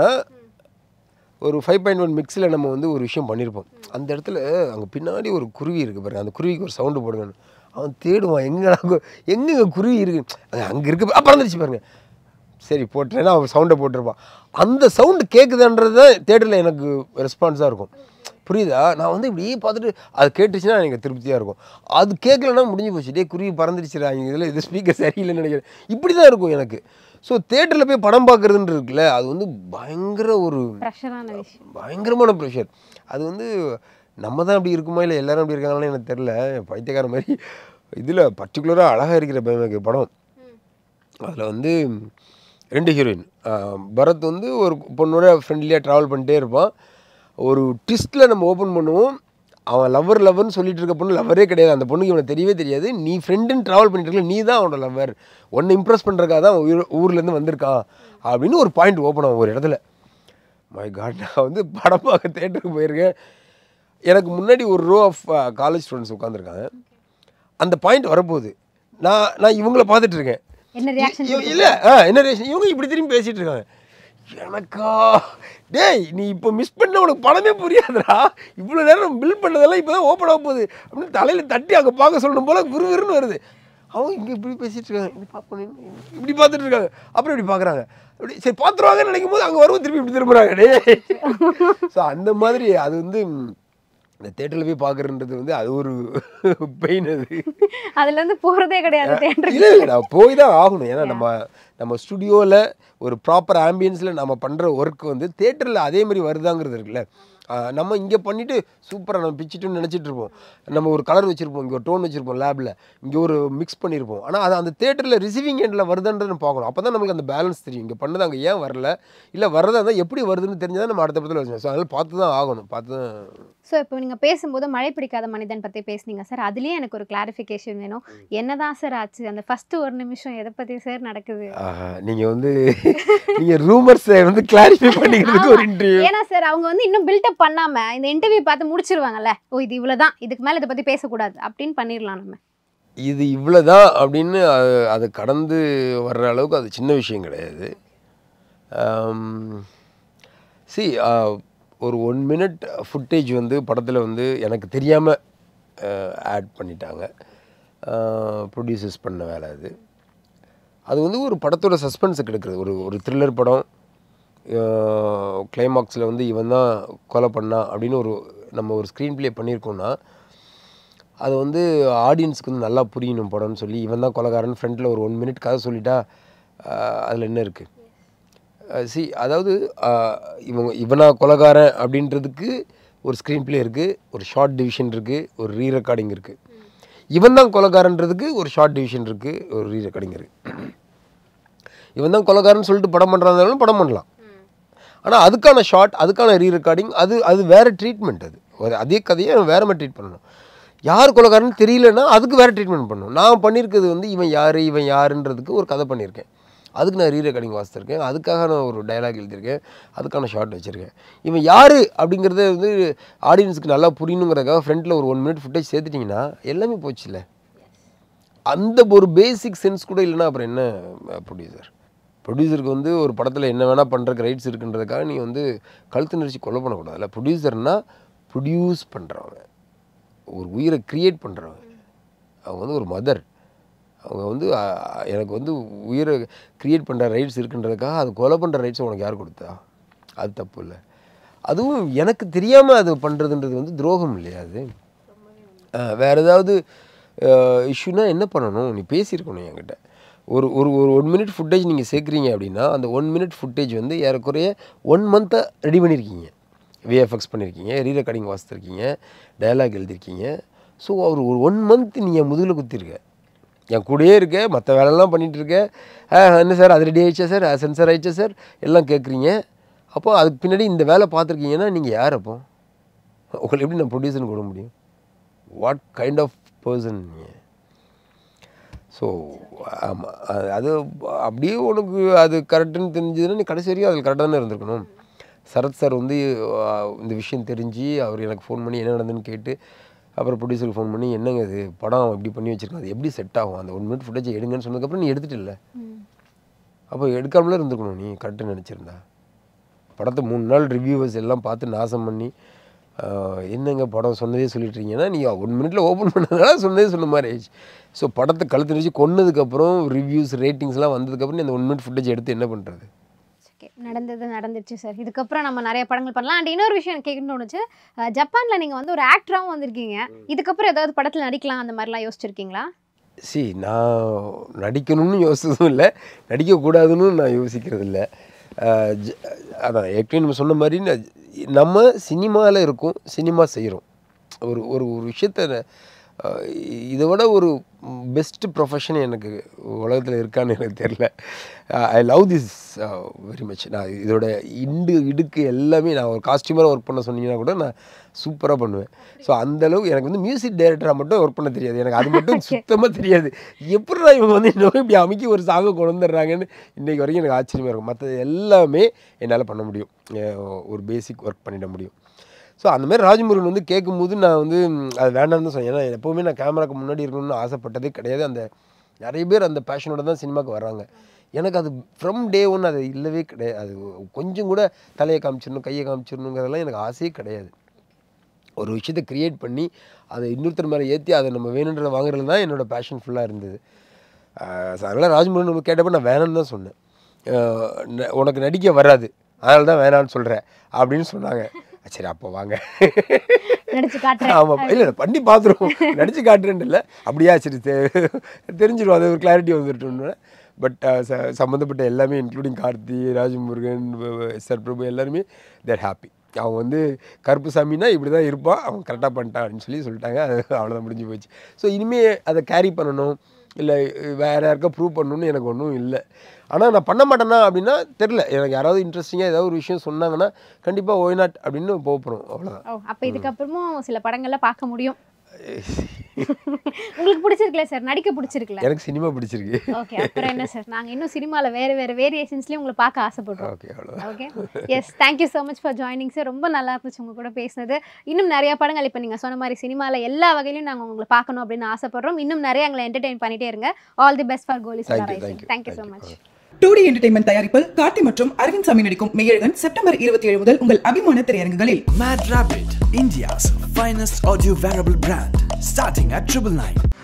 ஒரு ஃபைவ் பாயிண்ட் ஒன் மிக்ஸில் நம்ம வந்து ஒரு விஷயம் பண்ணியிருப்போம் அந்த இடத்துல அங்கே பின்னாடி ஒரு குருவி இருக்குது பாருங்க அந்த குருவிக்கு ஒரு சவுண்டு போடுங்க அவன் தேடுவான் எங்கே எங்கே குருவி இருக்கு அது அங்கே இருக்கு அப்போ பறந்துருச்சு பாருங்க சரி போட்டுறேன்னா அவன் சவுண்டை போட்டிருப்பான் அந்த சவுண்டு கேட்குதுன்றது தான் தேட்டரில் எனக்கு ரெஸ்பான்ஸாக இருக்கும் புரியுதா நான் வந்து இப்படி பார்த்துட்டு அது கேட்டுச்சுன்னா எனக்கு திருப்தியாக இருக்கும் அது கேட்கலன்னா முடிஞ்சு போச்சு டே குருவி பறந்துருச்சுடா இங்கே இதில் இது ஸ்பீக்கர் சரியில்லைன்னு நினைக்கிறேன் இப்படி தான் இருக்கும் எனக்கு ஸோ தேட்டரில் போய் படம் பார்க்குறதுன்னு இருக்குல்ல அது வந்து பயங்கர ஒரு ப்ரெஷரான விஷயம் பயங்கரமான ப்ரெஷர் அது வந்து நம்ம தான் அப்படி இருக்குமா இல்லை எல்லாரும் அப்படி இருக்காங்கன்னு எனக்கு தெரில பைத்தியக்கார மாதிரி இதில் பர்டிகுலராக அழகாக இருக்கிற ப- படம் அதில் வந்து ரெண்டு ஹீரோயின் பரத் வந்து ஒரு பொண்ணோட ஃப்ரெண்ட்லியாக ட்ராவல் பண்ணிட்டே இருப்பான் ஒரு ட்விஸ்ட்டில் நம்ம ஓப்பன் பண்ணுவோம் அவன் லவ்வர் லவ்வர்னு சொல்லிட்டு இருக்க பொண்ணு லவ்வரே கிடையாது அந்த பொண்ணுக்கு இவனை தெரியவே தெரியாது நீ ஃப்ரெண்டுன்னு ட்ராவல் பண்ணிட்டு இருக்க நீ தான் அவனோட லவ்வர் ஒன்றை இம்ப்ரெஸ் பண்ணுறக்காக தான் அவன் ஊர்- ஊர்லேருந்து வந்திருக்கான் அப்படின்னு ஒரு பாயிண்ட் ஓப்பன் ஆகும் ஒரு இடத்துல மை காட் நான் வந்து படம் பார்க்க தேட்டருக்கு போயிருக்கேன் எனக்கு முன்னாடி ஒரு ரோ ஆஃப் காலேஜ் ஸ்டூடெண்ட்ஸ் உட்காந்துருக்காங்க அந்த பாயிண்ட் வரப்போகுது நான் நான் இவங்கள பார்த்துட்டு இருக்கேன் என்ன ரியாக்ஷன் இ- இல்ல ஆ என்ன reaction? இவங்க இப்படி திரும்பி பேசிட்டு இருக்காங்க எனக்கா டேய் நீ இப்போ மிஸ் பண்ண உனக்கு படமே புரியாதுடா இவ்வளோ நேரம் பில் பண்ணதெல்லாம் இப்போ தான் ஓப்பன் ஆக போகுது அப்படின்னு தலையில் தட்டி அங்கே பார்க்க சொல்லணும் போல விறுவிறுன்னு வருது அவங்க இங்கே இப்படி பேசிட்டு இருக்காங்க இப்படி பார்ப்போம் இப்படி பார்த்துட்டு இருக்காங்க அப்புறம் இப்படி பார்க்குறாங்க அப்படி சரி பார்த்துருவாங்கன்னு நினைக்கும் போது அங்கே வருவோம் திருப்பி இப்படி திரும்புறாங்க டே ஸோ அந்த மாதிரி அது வந்து ம், இந்த தேட்டரில் போய் பார்க்குறன்றது வந்து அது ஒரு பெயின் அது அதுல இருந்து போறதே கிடையாது தேட்டருக்கு இல்லை இல்லை நான் போய் தான் ஆகணும் ஏன்னா நம்ம நம்ம ஸ்டுடியோவில் ஒரு ப்ராப்பர் ஆம்பியன்ஸில் நம்ம பண்ணுற ஒர்க் வந்து தேட்டரில் அதே மாதிரி வருதாங்கிறது இருக்குல்ல ஆஹ் நம்ம இங்கே பண்ணிவிட்டு சூப்பராக நம்ம பிச்சுட்டுன்னு நினச்சிட்டு இருப்போம் நம்ம ஒரு கலர் வச்சுருப்போம் இங்கே ஒரு டோன் வச்சுருப்போம் லேபில் இங்கே ஒரு மிக்ஸ் பண்ணியிருப்போம் ஆனால் அது அந்த தேட்டரில் ரிசீவிங் எண்டில் வருதுன்றதை பார்க்கணும் அப்போ தான் நமக்கு அந்த பேலன்ஸ் தெரியும் இங்கே பண்ணது அங்கே ஏன் வரல இல்லை வர்றதா இருந்தால் எப்படி வருதுன்னு தெரிஞ்சால் நம்ம அடுத்த படத்தில் வச்சோம் ஸோ அதனால் பார்த்து தான் ஆகணும் பார்த்து தான் ஸோ இப்போ நீங்கள் பேசும்போது மழை பிடிக்காத மனிதன் பற்றி பேசுனீங்க சார் அதுலேயே எனக்கு ஒரு கிளாரிஃபிகேஷன் வேணும் என்னதான் சார் ஆச்சு அந்த ஃபஸ்ட்டு ஒரு நிமிஷம் எதை பற்றி சார் நடக்குது ஆஹா, நீங்க வந்து நீங்க ரூமர்ஸை வந்து கிளாரிஃபை பண்ணிக்கிறதுக்கு ஒரு இன்டர்வியூ ஏன்னா சார் அவங்க வந்து இன்னும் பில்டப் பண்ணாம இந்த இன்டர்வியூ பார்த்து முடிச்சிருவாங்கல்ல ஓ இது இவ்வளவுதான் இதுக்கு மேல இதை பத்தி பேசக்கூடாது அப்படின்னு பண்ணிடலாம் நம்ம இது இவ்வளோதான் அப்படின்னு அது அதை கடந்து வர்ற அளவுக்கு அது சின்ன விஷயம் கிடையாது சி ஒரு ஒன் மினிட் ஃபுட்டேஜ் வந்து படத்தில் வந்து எனக்கு தெரியாமல் ஆட் பண்ணிட்டாங்க ப்ரொடியூசர்ஸ் பண்ண வேலை அது அது வந்து ஒரு படத்தோட சஸ்பென்ஸை கெடுக்கிறது ஒரு ஒரு த்ரில்லர் படம் கிளைமாக்ஸில் வந்து இவன் தான் கொலை பண்ணா அப்படின்னு ஒரு நம்ம ஒரு ஸ்க்ரீன் ப்ளே பண்ணியிருக்கோம்னா அது வந்து ஆடியன்ஸ்க்கு வந்து நல்லா புரியணும் படம்னு சொல்லி இவன் தான் கொலைகாரன் ஃப்ரண்ட்டில் ஒரு ஒன் மினிட் கதை சொல்லிட்டா அதில் என்ன இருக்குது சி அதாவது ஆஹ், இவங்க இவனா கொலைகாரன் அப்படின்றதுக்கு ஒரு ஸ்க்ரீன் ப்ளே இருக்குது ஒரு ஷார்ட் டிவிஷன் இருக்குது ஒரு ரீ ரெக்கார்டிங் இருக்குது இவன் தான் கொலைகாரன்றதுக்கு ஒரு ஷார்ட் டிவிஷன் இருக்குது ஒரு ரீ ரெக்கார்டிங் இருக்குது இவன் தான் கொலைகாரன்னு சொல்லிட்டு படம் பண்ணுறாலும் படம் பண்ணலாம் ஆனால் அதுக்கான ஷார்ட் அதுக்கான ரீ ரெக்கார்டிங் அது அது வேறு ட்ரீட்மெண்ட் அது ஒரு அதே கதையை அவன் வேறு மாதிரி ட்ரீட் பண்ணணும் யார் கொலைகாரன்னு தெரியலன்னா அதுக்கு வேறு ட்ரீட்மெண்ட் பண்ணணும் நான் பண்ணியிருக்கிறது வந்து இவன் யார் இவன் யாருன்றதுக்கு ஒரு கதை பண்ணியிருக்கேன் அதுக்கு நான் ரீ ரெக்கார்டிங் வாசித்திருக்கேன் அதுக்காக நான் ஒரு டயலாக் எழுதியிருக்கேன் அதுக்கான ஷார்ட் வச்சுருக்கேன் இவன் யார் அப்படிங்கிறத வந்து ஆடியன்ஸுக்கு நல்லா புரியணுங்கிறதுக்காக ஃப்ரண்ட்டில் ஒரு ஒன் மினிட் ஃபுட்டேஜ் சேர்த்துட்டிங்கன்னா எல்லாமே போச்சுல்ல அந்த ஒரு பேசிக் சென்ஸ் கூட இல்லைன்னா அப்புறம் என்ன ப்ரொடியூசர் ப்ரொடியூசருக்கு வந்து ஒரு படத்தில் என்ன வேணால் பண்ணுறதுக்கு ரைட்ஸ் இருக்குன்றதுக்காக நீ வந்து கழுத்து நெரிச்சு கொலை பண்ணக்கூடாதுல்ல ப்ரொடியூசர்னால் ப்ரொடியூஸ் பண்ணுறவங்க ஒரு உயிரை க்ரியேட் பண்ணுறவங்க அவங்க வந்து ஒரு மதர் அவங்க வந்து அஹ், எனக்கு வந்து உயிரை க்ரியேட் பண்ணுற ரைட்ஸ் இருக்குன்றதுக்காக அது கொலை பண்ணுற ரைட்ஸ் உனக்கு யார் கொடுத்தா அது தப்பு இல்லை அதுவும் எனக்கு தெரியாமல் அது பண்ணுறதுன்றது வந்து துரோகம் இல்லையா அது அஹ், வேற ஏதாவது இஷ்யூனா என்ன பண்ணணும் நீ பேசியிருக்கணும் என்கிட்ட ஒரு ஒரு ஒரு ஒன் மினிட் ஃபுட்டேஜ் நீங்கள் சேர்க்குறீங்க அப்படின்னா அந்த ஒன் மினிட் ஃபுட்டேஜ் வந்து ஏறக்குறைய ஒன் மந்த்தை ரெடி பண்ணியிருக்கீங்க விஎஃப்எக்ஸ் பண்ணியிருக்கீங்க ரீ ரெக்கார்டிங் வாசித்திருக்கீங்க டயலாக் எழுதியிருக்கீங்க ஸோ அவர் ஒரு ஒன் மந்த் நீ என் முதுகில் குத்திருக்க என் கூடயே இருக்க மற்ற வேலைலாம் பண்ணிகிட்டு இருக்க ஆ, என்ன சார் அது ரெடி ஆயிடுச்சா சார் சென்சர் ஆயிடுச்சா சார் எல்லாம் கேட்குறீங்க அப்போ அதுக்கு பின்னாடி இந்த வேலை பார்த்துருக்கீங்கன்னா நீங்கள் யார் அப்போ உங்களை எப்படி நான் ப்ரொடியூசர்னு கொடுக்க முடியும் வாட் கைண்ட் ஆஃப் பர்சன் நீங்கள் ஸோ ஆமாம் அது அப்படியே உனக்கு அது கரெக்டுன்னு தெரிஞ்சதுன்னா நீ கடைசி வரைக்கும் அதில் கரெக்டாக தானே இருந்திருக்கணும் சரத் சார் வந்து ஆ, இந்த விஷயம் தெரிஞ்சு அவர் எனக்கு ஃபோன் பண்ணி என்ன நடந்ததுன்னு கேட்டு அப்புறம் ப்ரொடியூசருக்கு ஃபோன் பண்ணி என்னங்க இது படம் இப்படி பண்ணி வச்சிருக்கோம் அது எப்படி செட் ஆகும் அந்த ஒன் மினிட் ஃபுட்டேஜ் எடுங்கன்னு சொன்னதுக்கப்புறம் நீ எடுத்துட்டு இல்லை அப்போ எடுக்காமலே இருந்திருக்கணும் நீ கரெக்டாக நினச்சிருந்தா படத்தை மூணு நாள் ரிவ்யூவர்ஸ் எல்லாம் பார்த்து நாசம் பண்ணி ஆஹ், என்னங்க படம் சொன்னதே சொல்லிட்டு இருக்கீங்கன்னா நீங்கள் ஒன் மினிட்ல ஓப்பன் பண்ணதுனால சொன்னதே சொன்ன மாதிரி ஆயிடுச்சு ஸோ படத்தை கழுத்து நிறுத்தி கொன்னதுக்கப்புறம் ரிவ்யூஸ் ரேட்டிங்ஸ்லாம் வந்ததுக்கப்புறம் நீ அந்த ஒன் மினிட் ஃபுட்டேஜ் எடுத்து என்ன பண்ணுறது ஓகே நடந்தது நடந்துருச்சு சார் இதுக்கப்புறம் நம்ம நிறைய படங்கள் பண்ணலாம் அண்ட் இன்னொரு விஷயம் எனக்கு கேட்கணும்னு தோணுச்சு அஹ் ஜப்பான்ல நீங்க வந்து ஒரு ஆக்டராகவும் வந்திருக்கீங்க இதுக்கப்புறம் ஏதாவது படத்துல நடிக்கலாம் அந்த மாதிரிலாம் யோசிச்சிருக்கீங்களா சி நான் நடிக்கணும்னு யோசிச்சதும் இல்லை நடிக்கக்கூடாதுன்னு நான் யோசிக்கிறது இல்லை ஆஹ் ஜ- அதான் ஏற்கனவே நம்ம சொன்ன மாதிரி ந- நம்ம சினிமாவில் இருக்கோம் சினிமா செய்கிறோம் ஒரு ஒரு ஒரு விஷயத்த ஆஹ் இதை விட ஒரு பெஸ்ட் ப்ரொஃபஷன் எனக்கு உலகத்தில் இருக்கான்னு எனக்கு தெரில I love this very much நான் இதோட இண்டு இடுக்கு எல்லாமே நான் ஒரு காஸ்டியூமராக ஒர்க் பண்ண சொன்னீங்கன்னா கூட நான் சூப்பராக பண்ணுவேன் ஸோ அந்தளவு எனக்கு வந்து மியூசிக் டைரக்டராக மட்டும் ஒர்க் பண்ண தெரியாது எனக்கு அது மட்டும் சுத்தமாக தெரியாது எப்படிடா இவங்க வந்து இன்னும் இப்படி அமைக்கி ஒரு சாங்கை கொண்டு வந்துடுறாங்கன்னு இன்றைக்கு வரைக்கும் எனக்கு ஆச்சரியமாக இருக்கும் மற்றது எல்லாமே என்னால் பண்ண முடியும் அஹ் ஒரு பேசிக் ஒர்க் பண்ணிட முடியும் ஸோ அந்த மாதிரி ராஜமுருகன் வந்து கேட்கும்போது நான் வந்து ம், அது வேண்டாம்னு தான் சொன்னேன் ஏன்னா எப்போவுமே நான் கேமராக்கு முன்னாடி இருக்கணும்னு ஆசைப்பட்டதே கிடையாது அந்த நிறைய பேர் அந்த பேஷனோட தான் சினிமாவுக்கு வர்றாங்க எனக்கு அது ஃப்ரம் டே ஒன் அது இல்லவே கிடையாது அது கொஞ்சம் கூட தலையை காமிச்சிடணும் கையை காமிச்சிடணுங்கிறதெல்லாம் எனக்கு ஆசையே கிடையாது ஒரு விஷயத்தை க்ரியேட் பண்ணி அதை இன்னொருத்தர் மேலே ஏற்றி அதை நம்ம வேணுன்றதை வாங்குறது தான் என்னோடய பேஷன் ஃபுல்லாக இருந்தது ஆஹ் அதனால ராஜ்முருகன் நம்ம கேட்டப்ப நான் வேணாம்னு தான் சொன்னேன் ஆஹ் ந- உனக்கு நடிக்க வராது அதனால தான் வேணான்னு சொல்கிறேன் அப்படின்னு சொன்னாங்க சரி அப்போ வாங்க நடிச்சு காட்டுறேன் ஆமாம் இல்லை இல்லை பண்ணி பார்த்துருவோம் நடிச்சு காட்டுறேன்ட்டு இல்லை அப்படியா சரி தெ- தெரிஞ்சிடும் அது ஒரு கிளாரிட்டி வந்துட்டோன்னு பட் சம்மந்தப்பட்ட எல்லாமே இன்க்ளூடிங் கார்த்தி ராஜமுருகன் எஸ்ஆர் பிரபு எல்லாருமே தேர் ஹாப்பி அவன் வந்து கருப்பு சாமின்னா இப்படி தான் இருப்பான் அவன் கரெக்டாக பண்ணிட்டான் அப்படின்னு சொல்லி சொல்லிட்டாங்க அது அவ்வளோதான் முடிஞ்சு போச்சு ஸோ இனிமேல் அதை கேரி பண்ணணும் இல்லை வேறு யாருக்கா ப்ரூவ் பண்ணணும்னு எனக்கு ஒன்றும் இல்லை ஆனால் நான் பண்ண மாட்டேனா அப்படின்னா தெரில எனக்கு யாராவது இன்ட்ரெஸ்டிங்காக ஏதாவது ஒரு விஷயம் சொன்னாங்கன்னா கண்டிப்பாக ஒய் நாட் அப்படின்னு போகிறோம் அவ்வளோதான் ஓ அப்போ இதுக்கப்புறமும் சில படங்கள்ல பார்க்க முடியும் உங்களுக்கு பிடிச்சிருக்கல சார் நடிக்க பிடிச்சிருக்கல எனக்கு சினிமா பிடிச்சிருக்கு ஓகே அப்புறம் என்ன சார் நாங்க இன்னும் சினிமால வேற வேற வேரியேஷன்ஸ்லயும் உங்களை பார்க்க ஆசைப்படுறோம் ஓகே அவ்வளோதான் okay yes thank you so much for joining sir ரொம்ப நல்லா இருந்துச்சு உங்க கூட பேசினது இன்னும் நிறைய படங்கள் இப்போ நீங்கள் சொன்ன மாதிரி சினிமாவில் எல்லா வகையிலும் நாங்கள் உங்களை பார்க்கணும் அப்படின்னு ஆசைப்படுறோம் இன்னும் நிறைய எங்களை என்டர்டெயின் பண்ணிட்டே இருங்க all the best for Goli Thank you, thank you, thank you so thank much you. Two D entertainment தயாரிப்பில் கார்த்தி மற்றும் அரவிந்த் சாமி நடிக்கும் மெய்யழகன் செப்டம்பர் இருபத்தி ஏழு முதல் உங்கள் அபிமான திரையரங்குகளில் Mad Rabbit, India's finest audio wearable brand, starting at triple nine.